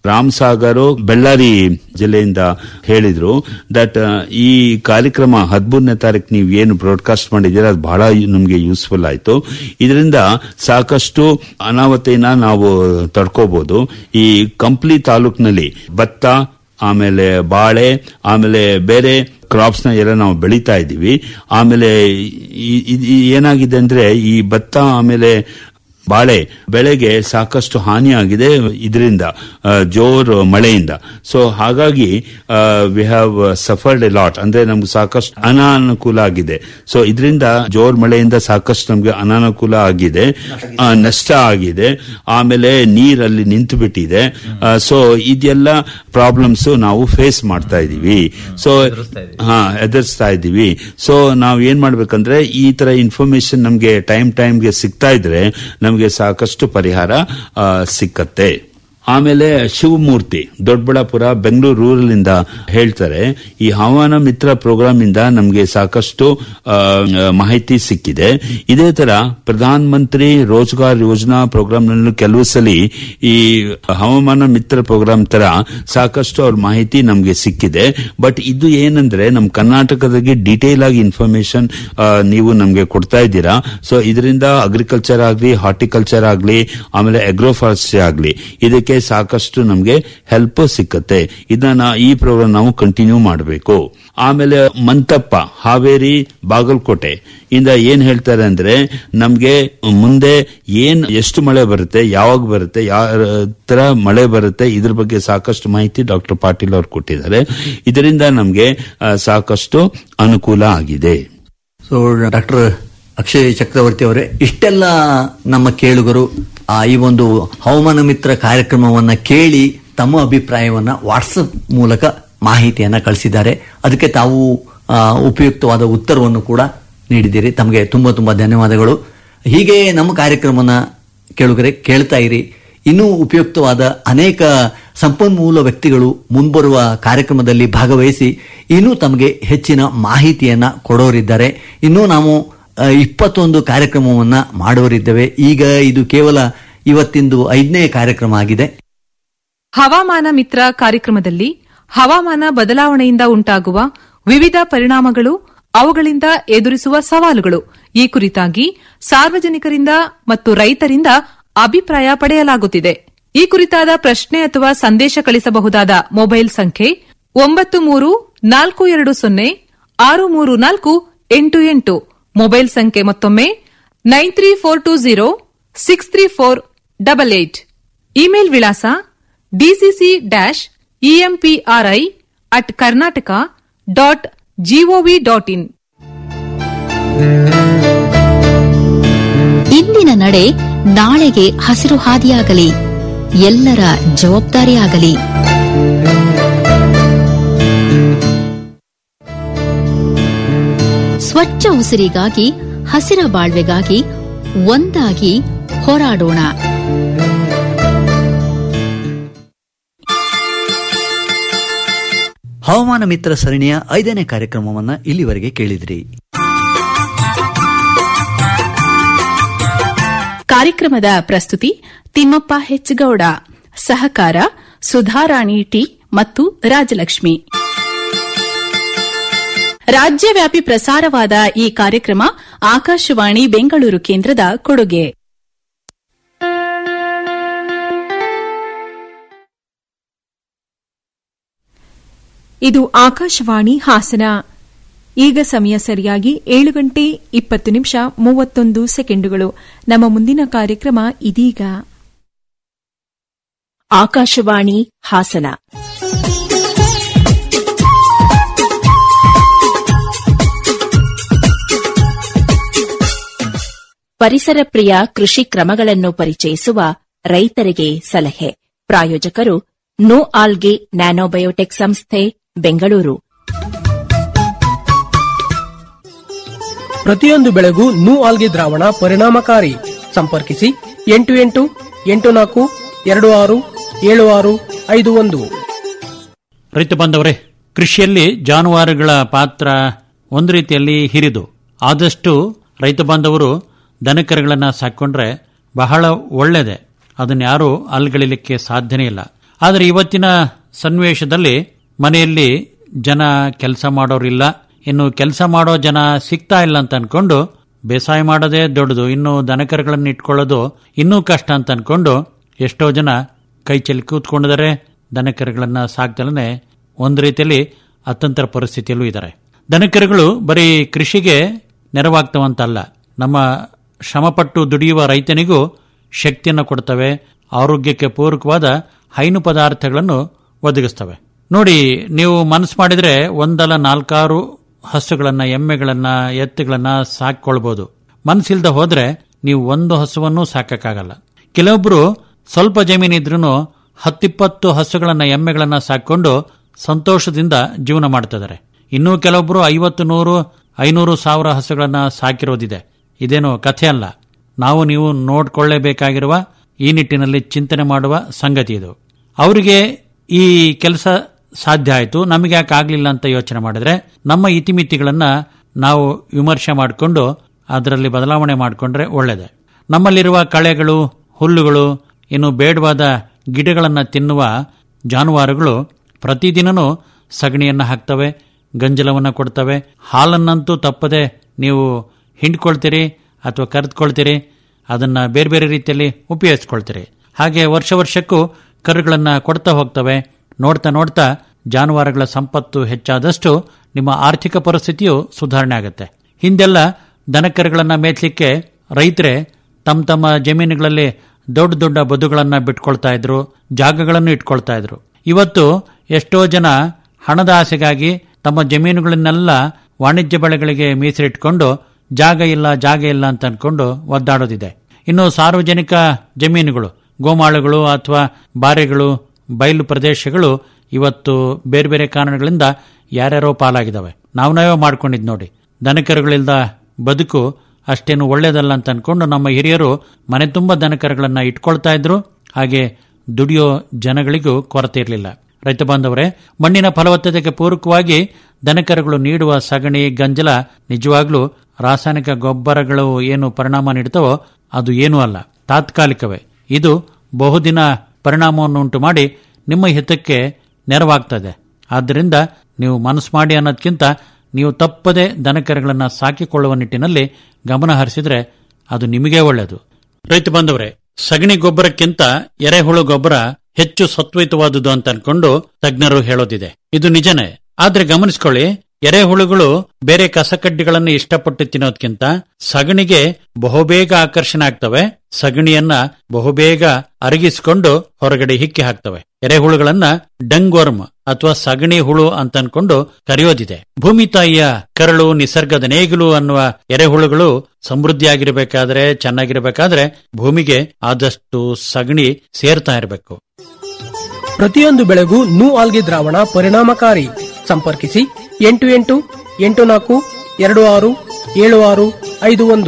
S8: ರಾಮ್ ಸಾಗರ್ ಬೆಳ್ಳಾರಿ ಜಿಲ್ಲೆಯಿಂದ ಹೇಳಿದ್ರು ದಟ್ ಈ ಕಾರ್ಯಕ್ರಮ ಹದಿಮೂರನೇ ತಾರೀಕು ನೀವು ಏನು ಬ್ರಾಡ್ಕಾಸ್ಟ್ ಮಾಡಿದ್ದೀರಾ ಅದು ಬಹಳ ನಮಗೆ ಯೂಸ್ಫುಲ್ ಆಯ್ತು ಇದರಿಂದ ಸಾಕಷ್ಟು ಅನಾಹುತೆನ ನಾವು ತಡ್ಕೋಬಹುದು ಈ ಕಂಪ್ಲಿ ತಾಲೂಕಿನಲ್ಲಿ ಭತ್ತ ಆಮೇಲೆ ಬಾಳೆ ಆಮೇಲೆ ಬೇರೆ ಕ್ರಾಪ್ಸ್ ನ ಎಲ್ಲ ನಾವು ಬೆಳೀತಾ ಇದ್ದೀವಿ ಆಮೇಲೆ ಈ- ಈ- ಈ ಏನಾಗಿದೆ ಅಂದ್ರೆ ಈ ಭತ್ತ ಆಮೇಲೆ ಬಾಳೆ ಬೆಳೆಗೆ ಸಾಕಷ್ಟು ಹಾನಿಯಾಗಿದೆ ಇದರಿಂದ ಆ, ಜೋರ್ ಮಳೆಯಿಂದ ಸೊ ಹಾಗಾಗಿ we have suffered a lot ಅಂದ್ರೆ ನಮ್ಗೆ ಸಾಕಷ್ಟು ಅನಾನುಕೂಲ ಆಗಿದೆ ಸೊ ಇದರಿಂದ ಜೋರ್ ಮಳೆಯಿಂದ ಸಾಕಷ್ಟು ನಮ್ಗೆ ಅನಾನುಕೂಲ ಆಗಿದೆ ಆ, ನಷ್ಟ ಆಗಿದೆ ಆಮೇಲೆ ನೀರಲ್ಲಿ ನಿಂತು ಬಿಟ್ಟಿದೆ ಸೊ ಇದೆಲ್ಲ ಪ್ರಾಬ್ಲಮ್ಸ್ ನಾವು ಫೇಸ್ ಮಾಡ್ತಾ ಇದೀವಿ ಸೊ ಹಾ ಎದುರಿಸ್ತಾ ಇದ್ದೀವಿ ಸೊ ನಾವು ಏನ್ ಮಾಡ್ಬೇಕಂದ್ರೆ ಈ ತರ ಇನ್ಫಾರ್ಮೇಶನ್ ನಮ್ಗೆ ಟೈಮ್ ಟೈಮ್ಗೆ ಸಿಗ್ತಾ ಇದ್ರೆ ನಮ್ಗೆ ಸಾಕಷ್ಟು ಪರಿಹಾರ ಆ, ಸಿಕ್ಕತ್ತೆ ಆಮೇಲೆ ಶಿವಮೂರ್ತಿ ದೊಡ್ಡಬಳ್ಳಾಪುರ ಬೆಂಗಳೂರು ರೂರಲ್ ಇಂದ ಹೇಳ್ತಾರೆ ಈ ಹವಾಮಾನ ಮಿತ್ರ ಪ್ರೋಗ್ರಾಮ್ ಇಂದ ನಮಗೆ ಸಾಕಷ್ಟು ಆ, ಮಾಹಿತಿ ಸಿಕ್ಕಿದೆ ಇದೇ ತರ ಪ್ರಧಾನ ಮಂತ್ರಿ ರೋಜ್ಗಾರ್ ಯೋಜನಾ ಪ್ರೋಗ್ರಾಮ್ ನಲ್ಲೂ ಕೆಲವು ಸಲ ಈ ಹವಾಮಾನ ಮಿತ್ರ ಪ್ರೋಗ್ರಾಮ್ ತರ ಸಾಕಷ್ಟು ಅವ್ರ ಮಾಹಿತಿ ನಮಗೆ ಸಿಕ್ಕಿದೆ ಬಟ್ ಇದು ಏನಂದ್ರೆ ನಮ್ಮ ಕರ್ನಾಟಕದಾಗೆ ಡೀಟೇಲ್ ಆಗಿ ಇನ್ಫಾರ್ಮೇಶನ್ ನೀವು ನಮಗೆ ಕೊಡ್ತಾ ಇದ್ದೀರಾ ಸೊ ಇದರಿಂದ ಅಗ್ರಿಕಲ್ಚರ್ ಆಗಲಿ ಹಾರ್ಟಿಕಲ್ಚರ್ ಆಗಲಿ ಆಮೇಲೆ ಅಗ್ರೋಫಾರೆಸ್ಟ್ರಿ ಆಗಲಿ ಇದಕ್ಕೆ ಸಾಕಷ್ಟು ನಮಗೆ ಹೆಲ್ಪ್ ಸಿಕ್ಕತ್ತೆ ಇದನ್ನ ಈ ಪ್ರೋಗ್ರಾಮ್ ನಾವು ಕಂಟಿನ್ಯೂ ಮಾಡಬೇಕು ಆಮೇಲೆ ಮಂತಪ್ಪ ಹಾವೇರಿ ಬಾಗಲಕೋಟೆ ಇಂದ ಏನ್ ಹೇಳ್ತಾರೆ ಅಂದ್ರೆ ನಮ್ಗೆ ಮುಂದೆ ಏನ್ ಎಷ್ಟು ಮಳೆ ಬರುತ್ತೆ ಯಾವಾಗ ಬರುತ್ತೆ ಯಾವ ತರ ಮಳೆ ಬರುತ್ತೆ ಇದ್ರ ಬಗ್ಗೆ ಸಾಕಷ್ಟು ಮಾಹಿತಿ ಡಾಕ್ಟರ್ ಪಾಟೀಲ್ ಅವರು ಕೊಟ್ಟಿದ್ದಾರೆ ಇದರಿಂದ ನಮ್ಗೆ ಆ, ಸಾಕಷ್ಟು ಅನುಕೂಲ ಆಗಿದೆ
S5: ಸೊ ಡಾಕ್ಟರ್ ಅಕ್ಷಯ್ ಚಕ್ರವರ್ತಿ ಅವರೇ ಇಷ್ಟೆಲ್ಲ ನಮ್ಮ ಕೇಳುಗರು ಆ ಈ ಒಂದು ಹವಾಮಾನ ಮಿತ್ರ ಕಾರ್ಯಕ್ರಮವನ್ನ ಕೇಳಿ ತಮ್ಮ ಅಭಿಪ್ರಾಯವನ್ನ ವಾಟ್ಸಪ್ ಮೂಲಕ ಮಾಹಿತಿಯನ್ನ ಕಳಿಸಿದ್ದಾರೆ ಅದಕ್ಕೆ ತಾವು ಆ, ಉಪಯುಕ್ತವಾದ ಉತ್ತರವನ್ನು ಕೂಡ ನೀಡಿದ್ದೀರಿ ತಮಗೆ ತುಂಬಾ ತುಂಬಾ ಧನ್ಯವಾದಗಳು ಹೀಗೆ ನಮ್ಮ ಕಾರ್ಯಕ್ರಮನ ಕೇಳುಗರೆ ಕೇಳ್ತಾ ಇರಿ ಇನ್ನೂ ಉಪಯುಕ್ತವಾದ ಅನೇಕ ಸಂಪನ್ಮೂಲ ವ್ಯಕ್ತಿಗಳು ಮುಂಬರುವ ಕಾರ್ಯಕ್ರಮದಲ್ಲಿ ಭಾಗವಹಿಸಿ ಇನ್ನೂ ತಮಗೆ ಹೆಚ್ಚಿನ ಮಾಹಿತಿಯನ್ನ ಕೊಡೋರಿದ್ದಾರೆ ಇನ್ನೂ ನಾವು ಆ, ಇಪ್ಪತ್ತೊಂದು ಕಾರ್ಯಕ್ರಮವನ್ನ ಮಾಡೋರಿದ್ದೇವೆ ಈಗ ಇದು ಕೇವಲ ಇವತ್ತಿಂದು ಐದನೇ ಕಾರ್ಯಕ್ರಮ ಆಗಿದೆ
S4: ಹವಾಮಾನ ಮಿತ್ರ ಕಾರ್ಯಕ್ರಮದಲ್ಲಿ ಹವಾಮಾನ ಬದಲಾವಣೆಯಿಂದ ಉಂಟಾಗುವ ವಿವಿಧ ಪರಿಣಾಮಗಳು ಅವುಗಳಿಂದ ಎದುರಿಸುವ ಸವಾಲುಗಳು ಈ ಕುರಿತಾಗಿ ಸಾರ್ವಜನಿಕರಿಂದ ಮತ್ತು ರೈತರಿಂದ ಅಭಿಪ್ರಾಯ ಪಡೆಯಲಾಗುತ್ತಿದೆ ಈ ಕುರಿತಾದ ಪ್ರಶ್ನೆ ಅಥವಾ ಸಂದೇಶ ಕಳಿಸಬಹುದಾದ ಮೊಬೈಲ್ ಸಂಖ್ಯೆ ಒಂಬತ್ತು ಮೂರು ನಾಲ್ಕು ಎರಡು ಸೊನ್ನೆ ಆರು ಮೂರು ನಾಲ್ಕು ಎಂಟು ಎಂಟು ಮೊಬೈಲ್ ಸಂಖ್ಯೆ ಮತ್ತೊಮ್ಮೆ nine three four two zero six three four double eight email ವಿಳಾಸ DCC dash EMPRI at Karnataka dot GOV dot in
S9: ಇಂದಿನ ನಡೆ ನಾಳೆಗೆ ಹಸಿರು ಹಾದಿಯಾಗಲಿ ಎಲ್ಲರ ಜವಾಬ್ದಾರಿಯಾಗಲಿ ಸ್ವಚ್ಛ ಉಸಿರಿಗಾಗಿ ಹಸಿರ ಬಾಳ್ವೆಗಾಗಿ ಒಂದಾಗಿ ಹೋರಾಡೋಣ
S5: ಹವಾಮಾನ ಮಿತ್ರ ಸರಣಿಯ ಐದನೇ ಕಾರ್ಯಕ್ರಮವನ್ನ ಇಲ್ಲಿವರೆಗೆ ಕೇಳಿದ್ರಿ
S2: ಕಾರ್ಯಕ್ರಮದ ಪ್ರಸ್ತುತಿ ತಿಮ್ಮಪ್ಪ ಹೆಚ್ಗೌಡ ಸಹಕಾರ ಸುಧಾರಾಣಿ ಟಿ ಮತ್ತು ರಾಜಲಕ್ಷ್ಮಿ ರಾಜ್ಯವ್ಯಾಪಿ ಪ್ರಸಾರವಾದ ಈ ಕಾರ್ಯಕ್ರಮ ಆಕಾಶವಾಣಿ ಬೆಂಗಳೂರು ಕೇಂದ್ರದ ಕೊಡುಗೆ
S10: ಇದು ಆಕಾಶವಾಣಿ ಹಾಸನ ಈಗ ಸಮಯ ಸರಿಯಾಗಿ ಏಳು ಗಂಟೆ ಇಪ್ಪತ್ತು ನಿಮಿಷ ಮೂವತ್ತೊಂದು ಸೆಕೆಂಡುಗಳು ನಮ್ಮ ಮುಂದಿನ ಕಾರ್ಯಕ್ರಮ ಇದೀಗ
S11: ಆಕಾಶವಾಣಿ ಹಾಸನ ಪರಿಸರ ಪ್ರಿಯ ಕೃಷಿ ಕ್ರಮಗಳನ್ನು ಪರಿಚಯಿಸುವ ರೈತರಿಗೆ ಸಲಹೆ ಪ್ರಾಯೋಜಕರು ನೋ ಆಲ್ಗೆ ನ್ಯಾನೋಬಯೋಟೆಕ್ ಸಂಸ್ಥೆ ಬೆಂಗಳೂರು
S12: ಪ್ರತಿಯೊಂದು ಬೆಳೆಗೂ ನೂ ಆಲ್ಗೆ ದ್ರಾವಣ ಪರಿಣಾಮಕಾರಿ ಸಂಪರ್ಕಿಸಿ ಎಂಟು ಎಂಟು ಎಂಟು ನಾಲ್ಕು ಎರಡು ಆರು ಏಳು ಆರು ಐದು ಒಂದು
S13: ರೈತ ಬಾಂಧವರೇ ಕೃಷಿಯಲ್ಲಿ ಜಾನುವಾರುಗಳ ಪಾತ್ರ ಒಂದು ರೀತಿಯಲ್ಲಿ ಹಿರಿದು ಆದಷ್ಟು ರೈತ ಬಾಂಧವರು ದನಕರುಗಳನ್ನು ಸಾಕೊಂಡ್ರೆ ಬಹಳ ಒಳ್ಳೆಯದೆ ಅದನ್ನ ಯಾರೂ ಅಲ್ಗಳಿಲಿಕ್ಕೆ ಸಾಧ್ಯನೇ ಇಲ್ಲ ಆದರೆ ಇವತ್ತಿನ ಸನ್ನಿವೇಶದಲ್ಲಿ ಮನೆಯಲ್ಲಿ ಜನ ಕೆಲಸ ಮಾಡೋರಿಲ್ಲ ಇನ್ನು ಕೆಲಸ ಮಾಡೋ ಜನ ಸಿಗ್ತಾ ಇಲ್ಲ ಅಂತ ಅನ್ಕೊಂಡು ಬೇಸಾಯ ಮಾಡೋದೇ ದೊಡ್ಡದು ಇನ್ನು ದನಕರುಗಳನ್ನು ಇಟ್ಕೊಳ್ಳೋದು ಇನ್ನೂ ಕಷ್ಟ ಅಂತ ಅನ್ಕೊಂಡು ಎಷ್ಟೋ ಜನ ಕೈ ಚೆಲ್ಲಿ ಕೂತ್ಕೊಂಡಿದ್ದಾರೆ ದನಕರುಗಳನ್ನ ಸಾಕ್ದಲನೆ ಒಂದು ರೀತಿಯಲ್ಲಿ ಅತಂತ್ರ ಪರಿಸ್ಥಿತಿಯಲ್ಲೂ ಇದ್ದಾರೆ ದನಕರುಗಳು ಬರೀ ಕೃಷಿಗೆ ನೆರವಾಗ್ತವಂತಲ್ಲ ನಮ್ಮ ಶ್ರಮಪಟ್ಟು ದುಡಿಯುವ ರೈತನಿಗೂ ಶಕ್ತಿಯನ್ನು ಕೊಡ್ತವೆ ಆರೋಗ್ಯಕ್ಕೆ ಪೂರಕವಾದ ಹೈನು ಪದಾರ್ಥಗಳನ್ನು ಒದಗಿಸ್ತವೆ ನೋಡಿ ನೀವು ಮನಸ್ಸು ಮಾಡಿದ್ರೆ ಒಂದಲ್ಲ ನಾಲ್ಕಾರು ಹಸುಗಳನ್ನ ಎಮ್ಮೆಗಳನ್ನ ಎತ್ತುಗಳನ್ನ ಸಾಕೊಳ್ಬಹುದು ಮನಸ್ಸಿಲ್ದ ಹೋದ್ರೆ ನೀವು ಒಂದು ಹಸುವನ್ನು ಸಾಕಕ್ಕಾಗಲ್ಲ ಕೆಲವೊಬ್ರು ಸ್ವಲ್ಪ ಜಮೀನಿದ್ರೂ ಹತ್ತಿಪ್ಪತ್ತು ಹಸುಗಳನ್ನ ಎಮ್ಮೆಗಳನ್ನ ಸಾಕೊಂಡು ಸಂತೋಷದಿಂದ ಜೀವನ ಮಾಡ್ತಿದ್ದಾರೆ ಇನ್ನೂ ಕೆಲವೊಬ್ರು ಐವತ್ತು ನೂರು ಐನೂರು ಸಾವಿರ ಹಸುಗಳನ್ನ ಸಾಕಿರೋದಿದೆ ಇದೇನು ಕಥೆ ಅಲ್ಲ ನಾವು ನೀವು ನೋಡ್ಕೊಳ್ಳೇಬೇಕಾಗಿರುವ ಈ ನಿಟ್ಟಿನಲ್ಲಿ ಚಿಂತನೆ ಮಾಡುವ ಸಂಗತಿ ಇದು ಅವರಿಗೆ ಈ ಕೆಲಸ ಸಾಧ್ಯ ಆಯಿತು ನಮಗೆ ಯಾಕೆ ಆಗ್ಲಿಲ್ಲ ಅಂತ ಯೋಚನೆ ಮಾಡಿದ್ರೆ ನಮ್ಮ ಇತಿಮಿತಿಗಳನ್ನ ನಾವು ವಿಮರ್ಶೆ ಮಾಡಿಕೊಂಡು ಅದರಲ್ಲಿ ಬದಲಾವಣೆ ಮಾಡಿಕೊಂಡ್ರೆ ಒಳ್ಳೆಯದೇ ನಮ್ಮಲ್ಲಿರುವ ಕಳೆಗಳು ಹುಲ್ಲುಗಳು ಇನ್ನು ಬೇಡವಾದ ಗಿಡಗಳನ್ನು ತಿನ್ನುವ ಜಾನುವಾರುಗಳು ಪ್ರತಿದಿನನೂ ಸಗಣಿಯನ್ನು ಹಾಕ್ತವೆ ಗಂಜಲವನ್ನು ಕೊಡ್ತವೆ ಹಾಲನ್ನಂತೂ ತಪ್ಪದೆ ನೀವು ಹಿಂಡ್ಕೊಳ್ತೀರಿ ಅಥವಾ ಕರೆದುಕೊಳ್ತೀರಿ ಅದನ್ನು ಬೇರೆ ಬೇರೆ ರೀತಿಯಲ್ಲಿ ಉಪಯೋಗಿಸ್ಕೊಳ್ತೀರಿ ಹಾಗೆ ವರ್ಷ ವರ್ಷಕ್ಕೂ ಕರುಗಳನ್ನು ಕೊಡ್ತಾ ಹೋಗ್ತವೆ ನೋಡ್ತಾ ನೋಡ್ತಾ ಜಾನುವಾರುಗಳ ಸಂಪತ್ತು ಹೆಚ್ಚಾದಷ್ಟು ನಿಮ್ಮ ಆರ್ಥಿಕ ಪರಿಸ್ಥಿತಿಯು ಸುಧಾರಣೆ ಆಗುತ್ತೆ ಹಿಂದೆಲ್ಲ ದನಕರುಗಳನ್ನು ಮೇಯ್ಲಿಕ್ಕೆ ರೈತರೇ ತಮ್ಮ ತಮ್ಮ ಜಮೀನುಗಳಲ್ಲಿ ದೊಡ್ಡ ದೊಡ್ಡ ಬದುಗಳನ್ನು ಬಿಟ್ಕೊಳ್ತಾ ಇದ್ರು ಜಾಗಗಳನ್ನು ಇಟ್ಕೊಳ್ತಾ ಇದ್ರು ಇವತ್ತು ಎಷ್ಟೋ ಜನ ಹಣದ ಆಸೆಗಾಗಿ ತಮ್ಮ ಜಮೀನುಗಳನ್ನೆಲ್ಲ ವಾಣಿಜ್ಯ ಬೆಳೆಗಳಿಗೆ ಮೀಸಲಿಟ್ಕೊಂಡು ಜಾಗ ಇಲ್ಲ ಜಾಗ ಇಲ್ಲ ಅಂತ ಅನ್ಕೊಂಡು ಒದ್ದಾಡೋದಿದೆ ಇನ್ನು ಸಾರ್ವಜನಿಕ ಜಮೀನುಗಳು ಗೋಮಾಳುಗಳು ಅಥವಾ ಬಾರೆಗಳು ಬಯಲು ಪ್ರದೇಶಗಳು ಇವತ್ತು ಬೇರೆ ಬೇರೆ ಕಾರಣಗಳಿಂದ ಯಾರ್ಯಾರೋ ಪಾಲಾಗಿದ್ದಾವೆ ನಾವು ನಾವೇ ಮಾಡ್ಕೊಂಡಿದ್ ನೋಡಿ ದನಕರುಗಳಿಲ್ದ ಬದುಕು ಅಷ್ಟೇನು ಒಳ್ಳೇದಲ್ಲ ಅಂತ ಅನ್ಕೊಂಡು ನಮ್ಮ ಹಿರಿಯರು ಮನೆ ತುಂಬ ದನಕರುಗಳನ್ನ ಇಟ್ಕೊಳ್ತಾ ಇದ್ರು ಹಾಗೆ ದುಡಿಯೋ ಜನಗಳಿಗೂ ಕೊರತೆ ಇರಲಿಲ್ಲ ರೈತ ಬಾಂಧವರೇ ಮಣ್ಣಿನ ಫಲವತ್ತತೆಗೆ ಪೂರಕವಾಗಿ ದನಕರುಗಳು ನೀಡುವ ಸಗಣಿ ಗಂಜಲ ನಿಜವಾಗ್ಲೂ ರಾಸಾಯನಿಕ ಗೊಬ್ಬರಗಳು ಏನು ಪರಿಣಾಮ ನೀಡ್ತವೋ ಅದು ಏನೂ ಅಲ್ಲ ತಾತ್ಕಾಲಿಕವೇ ಇದು ಬಹುದಿನ ಪರಿಣಾಮವನ್ನು ಉಂಟು ಮಾಡಿ ನಿಮ್ಮ ಹಿತಕ್ಕೆ ನೆರವಾಗ್ತದೆ ಆದ್ದರಿಂದ ನೀವು ಮನಸ್ಸು ಮಾಡಿ ಅನ್ನೋದಕ್ಕಿಂತ ನೀವು ತಪ್ಪದೆ ದನಕರುಗಳನ್ನು ಸಾಕಿಕೊಳ್ಳುವ ನಿಟ್ಟಿನಲ್ಲಿ ಗಮನ ಹರಿಸಿದ್ರೆ ಅದು ನಿಮಗೇ ಒಳ್ಳೆಯದು ರೈತ ಬಾಂಧವರೇ ಸಗಣಿ ಗೊಬ್ಬರಕ್ಕಿಂತ ಎರೆಹುಳು ಗೊಬ್ಬರ ಹೆಚ್ಚು ಸತ್ವಯುತವಾದುದು ಅಂತ ಅನ್ಕೊಂಡು ತಜ್ಞರು ಹೇಳೋದಿದೆ ಇದು ನಿಜನೇ ಆದ್ರೆ ಗಮನಿಸ್ಕೊಳ್ಳಿ ಎರೆಹುಳುಗಳು ಬೇರೆ ಕಸಕಡ್ಡಿಗಳನ್ನು ಇಷ್ಟಪಟ್ಟು ತಿನ್ನೋದ್ಕಿಂತ ಸಗಣಿಗೆ ಬಹುಬೇಗ ಆಕರ್ಷಣೆ ಆಗ್ತವೆ ಸಗಣಿಯನ್ನ ಬಹುಬೇಗ ಅರಗಿಸಿಕೊಂಡು ಹೊರಗಡೆ ಹಿಕ್ಕಿ ಹಾಕ್ತವೆ ಎರೆಹುಳುಗಳನ್ನ ಡಂಗ್ವರ್ಮ್ ಅಥವಾ ಸಗಣಿ ಹುಳು ಅಂತ ಅನ್ಕೊಂಡು ಕರೆಯೋದಿದೆ ಭೂಮಿ ತಾಯಿಯ ಕರಳು ನಿಸರ್ಗದ ನೇಗಿಲು ಅನ್ನುವ ಎರೆಹುಳುಗಳು ಸಮೃದ್ಧಿಯಾಗಿರ್ಬೇಕಾದ್ರೆ ಚೆನ್ನಾಗಿರ್ಬೇಕಾದ್ರೆ ಭೂಮಿಗೆ ಆದಷ್ಟು ಸಗಣಿ ಸೇರ್ತಾ ಇರಬೇಕು
S12: ಪ್ರತಿಯೊಂದು ಬೆಳೆಗೂ ನೂ ಆಲ್ಗೆ ದ್ರಾವಣ ಪರಿಣಾಮಕಾರಿ ಸಂಪರ್ಕಿಸಿ ಎಂಟು ಎಂಟು ಎಂಟು ನಾಲ್ಕು ಎರಡು ಆರು ಏಳು ಆರು ಐದು ಒಂದು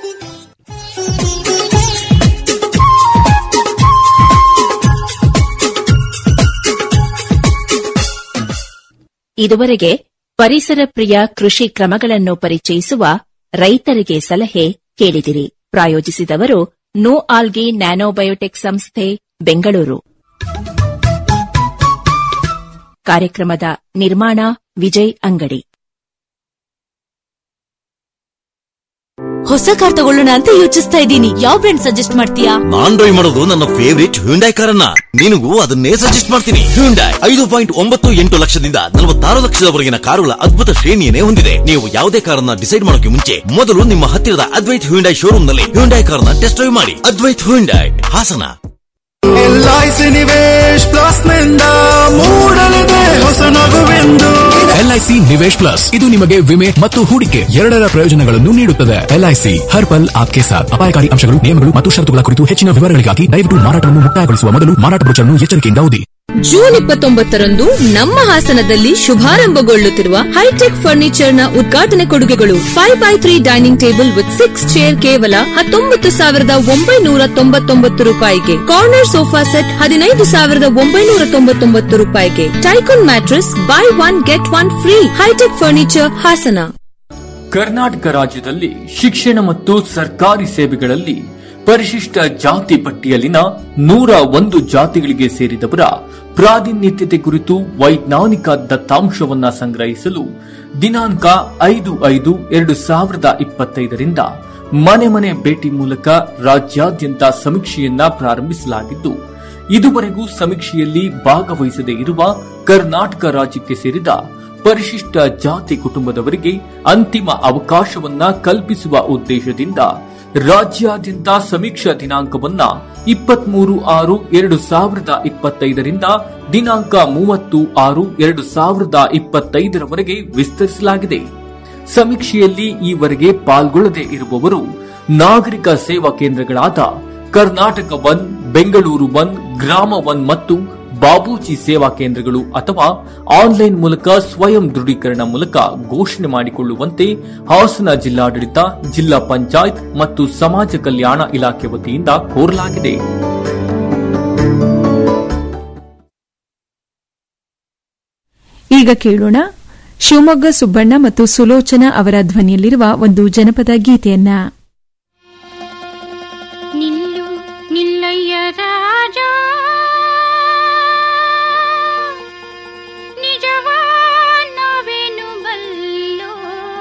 S11: ಇದುವರೆಗೆ ಪರಿಸರ ಪ್ರಿಯ ಕೃಷಿ ಕ್ರಮಗಳನ್ನು ಪರಿಚಯಿಸುವ ರೈತರಿಗೆ ಸಲಹೆ ಕೇಳಿದಿರಿ ಪ್ರಾಯೋಜಿಸಿದವರು ನೋ ಆಲ್ಗಿ ನ್ಯಾನೋಬಯೋಟೆಕ್ ಸಂಸ್ಥೆ ಬೆಂಗಳೂರು ಕಾರ್ಯಕ್ರಮದ ನಿರ್ಮಾಣ ವಿಜಯ್ ಅಂಗಡಿ
S14: ಹೊಸ ಕಾರ್ ತಗೊಳ್ಳೋಣ ಅಂತ ಯೋಚಿಸ್ತಾ ಇದ್ದೀನಿ ಯಾವ ಬ್ರ್ಯಾಂಡ್ ಸಜೆಸ್ಟ್ ಮಾಡ್ತೀಯಾ
S15: ನಾನ್ ಡ್ರೈವ್ ಮಾಡೋದು ನನ್ನ ಫೇವರಿಟ್ ಹ್ಯುಂಡೈ ಕಾರನ್ನ ನಿನಗೂ ಅದನ್ನೇ ಸಜೆಸ್ಟ್ ಮಾಡ್ತೀನಿ ಹ್ಯುಂಡೈ ಐದು ಪಾಯಿಂಟ್ ಒಂಬತ್ತು ಎಂಟು ಲಕ್ಷದಿಂದ ನಲವತ್ತಾರು ಲಕ್ಷದವರೆಗಿನ ಕಾರುಗಳ ಅದ್ಭುತ ಶ್ರೇಣಿಯನ್ನೇ ಹೊಂದಿದೆ ನೀವು ಯಾವುದೇ ಕಾರನ್ನ ಡಿಸೈಡ್ ಮಾಡೋಕೆ ಮುಂಚೆ ಮೊದಲು ನಿಮ್ಮ ಹತ್ತಿರದ ಅದ್ವೈತ್ ಹ್ಯುಂಡೈ ಶೋರೂಮ್ ನಲ್ಲಿ ಹ್ಯುಂಡೈ ಕಾರನ್ನ ಟೆಸ್ಟ್ ಡ್ರೈವ್ ಮಾಡಿ Advaith Hyundai Hassan
S16: LIC Nivesh plus ನಿಂದ ಮೂಡಲಿದೆ ಹೊಸ ನಗುವೆಂದು
S17: ಎಲ್ಐಸಿ ನಿವೇಶ್ ಪ್ಲಸ್ ಇದು ನಿಮಗೆ ವಿಮೆ ಮತ್ತು ಹೂಡಿಕೆ ಎರಡರ ಪ್ರಯೋಜನಗಳನ್ನು ನೀಡುತ್ತದೆ ಎಲ್ಐಸಿ ಹರ್ ಪಲ್ ಆಪ್ಕೆ ಸಾಥ್ ಅಪಾಯಕಾರಿ ಅಂಶಗಳು ನಿಯಮಗಳು ಮತ್ತು ಷರತ್ತುಗಳ ಕುರಿತು ಹೆಚ್ಚಿನ ವಿವರಗಳಿಗಾಗಿ ದಯವಿಟ್ಟು ಮಾರಾಟವನ್ನು ಮುಕ್ತಾಯಗೊಳಿಸುವ ಮೊದಲು ಮಾರಾಟ ಬ್ರೋಚರ್ನ್ನು ಎಚ್ಚರಿಕೆಯಿಂದ ಓದಿ
S14: ಜೂನ್ ಇಪ್ಪತ್ತೊಂಬತ್ತರಂದು ನಮ್ಮ ಹಾಸನದಲ್ಲಿ ಶುಭಾರಂಭಗೊಳ್ಳುತ್ತಿರುವ ಹೈಟೆಕ್ ಫರ್ನಿಚರ್ ನ ಉದ್ಘಾಟನೆ ಕೊಡುಗೆಗಳು five by three dining table with six chair ಕೇವಲ ಹತ್ತೊಂಬತ್ತು ಸಾವಿರದ ಒಂಬೈನೂರ ತೊಂಬತ್ತೊಂಬತ್ತು ರೂಪಾಯಿಗೆ ಕಾರ್ನರ್ ಸೋಫಾ ಸೆಟ್ ಹದಿನೈದು ಸಾವಿರದ ಒಂಬೈನೂರ ತೊಂಬತ್ತೊಂಬತ್ತು ರೂಪಾಯಿಗೆ Tycoon mattress buy one get one free Hitech furniture Hassan
S18: Karnataka ರಾಜ್ಯದಲ್ಲಿ ಶಿಕ್ಷಣ ಮತ್ತು ಸರ್ಕಾರಿ ಸೇವೆಗಳಲ್ಲಿ ಪರಿಶಿಷ್ಟ ಜಾತಿ ಪಟ್ಟಿಯಲ್ಲಿನ ನೂರ ಒಂದು ಜಾತಿಗಳಿಗೆ ಸೇರಿದವರ ಪ್ರಾಧಿನಿತ್ಯತೆ ಕುರಿತು ವೈಜ್ಞಾನಿಕ ದತ್ತಾಂಶವನ್ನ ಸಂಗ್ರಹಿಸಲು ದಿನಾಂಕ ಐದು ಐದು ಎರಡು ಸಾವಿರದ ಇಪ್ಪತ್ತೈದರಿಂದ ಮನೆ ಮನೆ ಭೇಟಿ ಮೂಲಕ ರಾಜ್ಯಾದ್ಯಂತ ಸಮೀಕ್ಷೆಯನ್ನ ಪ್ರಾರಂಭಿಸಲಾಗಿದ್ದು ಇದುವರೆಗೂ ಸಮೀಕ್ಷೆಯಲ್ಲಿ ಭಾಗವಹಿಸದೇ ಇರುವ ಕರ್ನಾಟಕ ರಾಜ್ಯಕ್ಕೆ ಸೇರಿದ ಪರಿಶಿಷ್ಟ ಜಾತಿ ಕುಟುಂಬದವರಿಗೆ ಅಂತಿಮ ಅವಕಾಶವನ್ನ ಕಲ್ಪಿಸುವ ಉದ್ದೇಶದಿಂದ ರಾಜ್ಯಾದ್ಯಂತ ಸಮೀಕ್ಷಾ ದಿನಾಂಕವನ್ನ ಇಪ್ಪತ್ಮೂರು ಆರು ಎರಡು ಸಾವಿರದ ಇಪ್ಪತ್ತೈದರಿಂದ ದಿನಾಂಕ ಮೂವತ್ತು ಆರು ಎರಡು ಸಾವಿರದ ಇಪ್ಪತ್ತೈದರವರೆಗೆ ವಿಸ್ತರಿಸಲಾಗಿದೆ ಸಮೀಕ್ಷೆಯಲ್ಲಿ ಈವರೆಗೆ ಪಾಲ್ಗೊಳ್ಳದೇ ಇರುವವರು ನಾಗರಿಕ ಸೇವಾ ಕೇಂದ್ರಗಳಾದ Karnataka one Bengaluru one Grama one ಮತ್ತು ಬಾಬೂಜಿ ಸೇವಾ ಕೇಂದ್ರಗಳು ಅಥವಾ ಆನ್ಲೈನ್ ಮೂಲಕ ಸ್ವಯಂ ದೃಢೀಕರಣ ಮೂಲಕ ಘೋಷಣೆ ಮಾಡಿಕೊಳ್ಳುವಂತೆ ಹಾಸನ ಜಿಲ್ಲಾಡಳಿತ ಜಿಲ್ಲಾ ಪಂಚಾಯತ್ ಮತ್ತು ಸಮಾಜ ಕಲ್ಯಾಣ ಇಲಾಖೆ ವತಿಯಿಂದ ಕೋರಲಾಗಿದೆ
S10: ಈಗ ಕೇಳೋಣ ಶಿವಮೊಗ್ಗ ಸುಬ್ಬಣ್ಣ ಮತ್ತು ಸುಲೋಚನಾ ಅವರ ಧ್ವನಿಯಲ್ಲಿರುವ ಒಂದು ಜನಪದ ಗೀತೆಯನ್ನ
S19: ನಿಲ್ಲು ನಿಲ್ಲಯ್ಯ ರಾಜ ನಿಜವಾನವೇನು ಬಲ್ಲೋ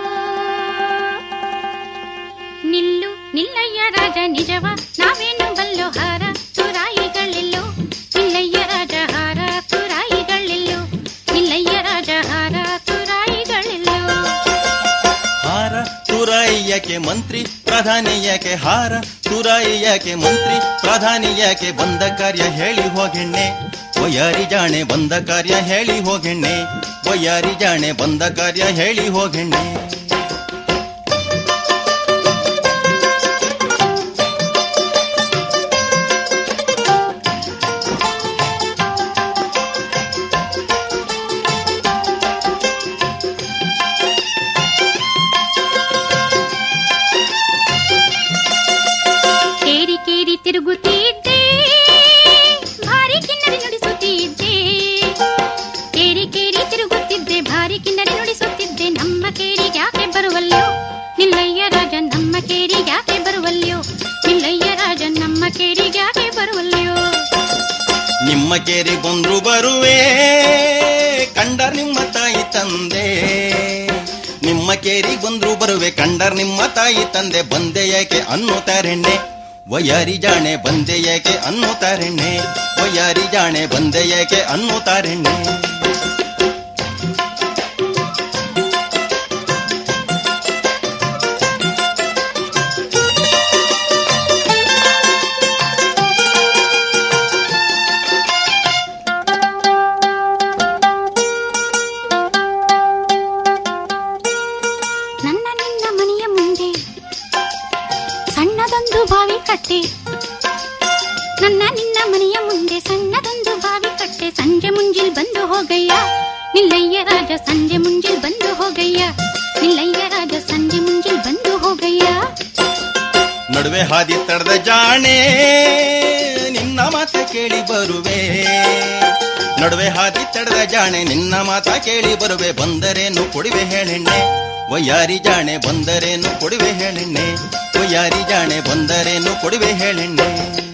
S19: ನಿಲ್ಲು ನಿಲ್ಲಯ್ಯ ರಾಜ ನಿಜವ ನಾವೇನು ಬಲ್ಲೋ ಹಾರ ತುರಾಯಿಗಳೆಲ್ಲೋ ನಿಲ್ಲಯ್ಯ ರಾಜ ಹಾರ ತುರಾಯಿಗಳೆಲ್ಲೋ ನಿಲ್ಲಯ್ಯ ರಾಜ ಹಾರ ತುರಾಯಿಗಳೆಲ್ಲೋ
S20: ಹಾರ ತುರಾಯಿಯಕ್ಕೆ ಮಂತ್ರಿ ಪ್ರಧಾನಿ ಯಾಕೆ ಹಾರ ತುರಾಯಿ ಯಾಕೆ ಮಂತ್ರಿ ಪ್ರಧಾನಿ ಯಾಕೆ ಬಂದ ಕಾರ್ಯ ಹೇಳಿ ಹೋಗೆಣ್ಣೆ ಒಯ್ಯಾರಿ ಜಾಣೆ ಬಂದ ಕಾರ್ಯ ಹೇಳಿ ಹೋಗೆಣ್ಣೆ ಒಯ್ಯಾರಿ ಜಾಣೆ ಬಂದ ಕಾರ್ಯ ಹೇಳಿ ಹೋಗೆಣ್ಣೆ
S19: ಕೇರಿ ಕೇರಿ ತಿರುಗುತ್ತಿದ್ದೆ ಭಾರಿ ಕಿನ್ನರಿ ನುಡಿಸುತ್ತಿದ್ದೆ ಕೇರಿ ಕೇರಿ ತಿರುಗುತ್ತಿದ್ದೆ ಭಾರಿ ಕಿನ್ನರಿ ನುಡಿಸುತ್ತಿದ್ದೆ ನಮ್ಮ ಕೇರಿಗೆ ಯಾಕೆ ಬರುವಲ್ಯೋ ನಿಲ್ಲಯ್ಯ ರಾಜ ನಮ್ಮ ಕೇರಿಗೆ ಯಾಕೆ ಬರುವಲ್ಯೋ ನಿಲ್ಲಯ್ಯ ರಾಜ ನಮ್ಮ ಕೇರಿಗೆ ಯಾಕೆ ಬರುವಲ್ಯೋ
S20: ನಿಮ್ಮ ಕೇರಿ ಬಂದ್ರು ಬರುವೆ ಕಂಡರ್ ನಿಮ್ಮ ತಾಯಿ ತಂದೆ ನಿಮ್ಮ ಕೇರಿ ಬಂದ್ರು ಬರುವೆ ಕಂಡರ್ ನಿಮ್ಮ ತಾಯಿ ತಂದೆ ಬಂದೆ ಯಾಕೆ ಅನ್ನುತ್ತಾರೆಣ್ಣೆ ವಯಾರಿ ಜಾಣೆ ಬಂದೆ ಯಾಕೆ ಅನ್ನುತ್ತಾರೆಣ್ಣೆ ವಯಾರಿ ಜಾಣೆ ಬಂದೆ ಯಾಕೆ ಅನ್ನುತ್ತಾರೆಣ್ಣೆ
S19: ನನ್ನ ನಿನ್ನ ಮನೆಯ ಮುಂದೆ ಸಣ್ಣದೊಂದು ಬಾವಿ ಕಟ್ಟೆ ನನ್ನ ನಿನ್ನ ಮನೆಯ ಮುಂದೆ ಸಣ್ಣದೊಂದು ಬಾವಿ ಕಟ್ಟೆ ಸಂಜೆ ಮುಂಜಿಲ್ ಬಂದು ಹೋಗಯ್ಯ ನಿಲ್ಲಯ್ಯ ರಾಜ ಸಂಜೆ ಮುಂಜಿಲ್ ಬಂದು ಹೋಗಯ್ಯ ನಿಲ್ಲಯ್ಯ ರಾಜ ಸಂಜೆ ಮುಂಜಿಲ್ ಬಂದು ಹೋಗಯ್ಯ
S20: ನಡುವೆ ಹಾದಿ ತಡೆದ ಜಾಣೆ ನಿನ್ನ ಮಾತ ಕೇಳಿ ಬರುವೆ ನಡುವೆ ಹಾದಿ ತಡೆದ ಜಾಣೆ ನಿನ್ನ ಮಾತ ಕೇಳಿ ಬರುವೆ ಬಂದರೇನು ಕೊಡುವೆ ಹೇಳೆಣ್ಣೆ ಒಯ್ಯಾರಿ ಜಾಣೆ ಬಂದರೇನು ಕೊಡುವೆ ಹೇಳೆಣ್ಣೆ ಒಯ್ಯಾರಿ ಜಾಣೆ ಬಂದರೇನು ಕೊಡುವೆ ಹೇಳೆಣ್ಣೆ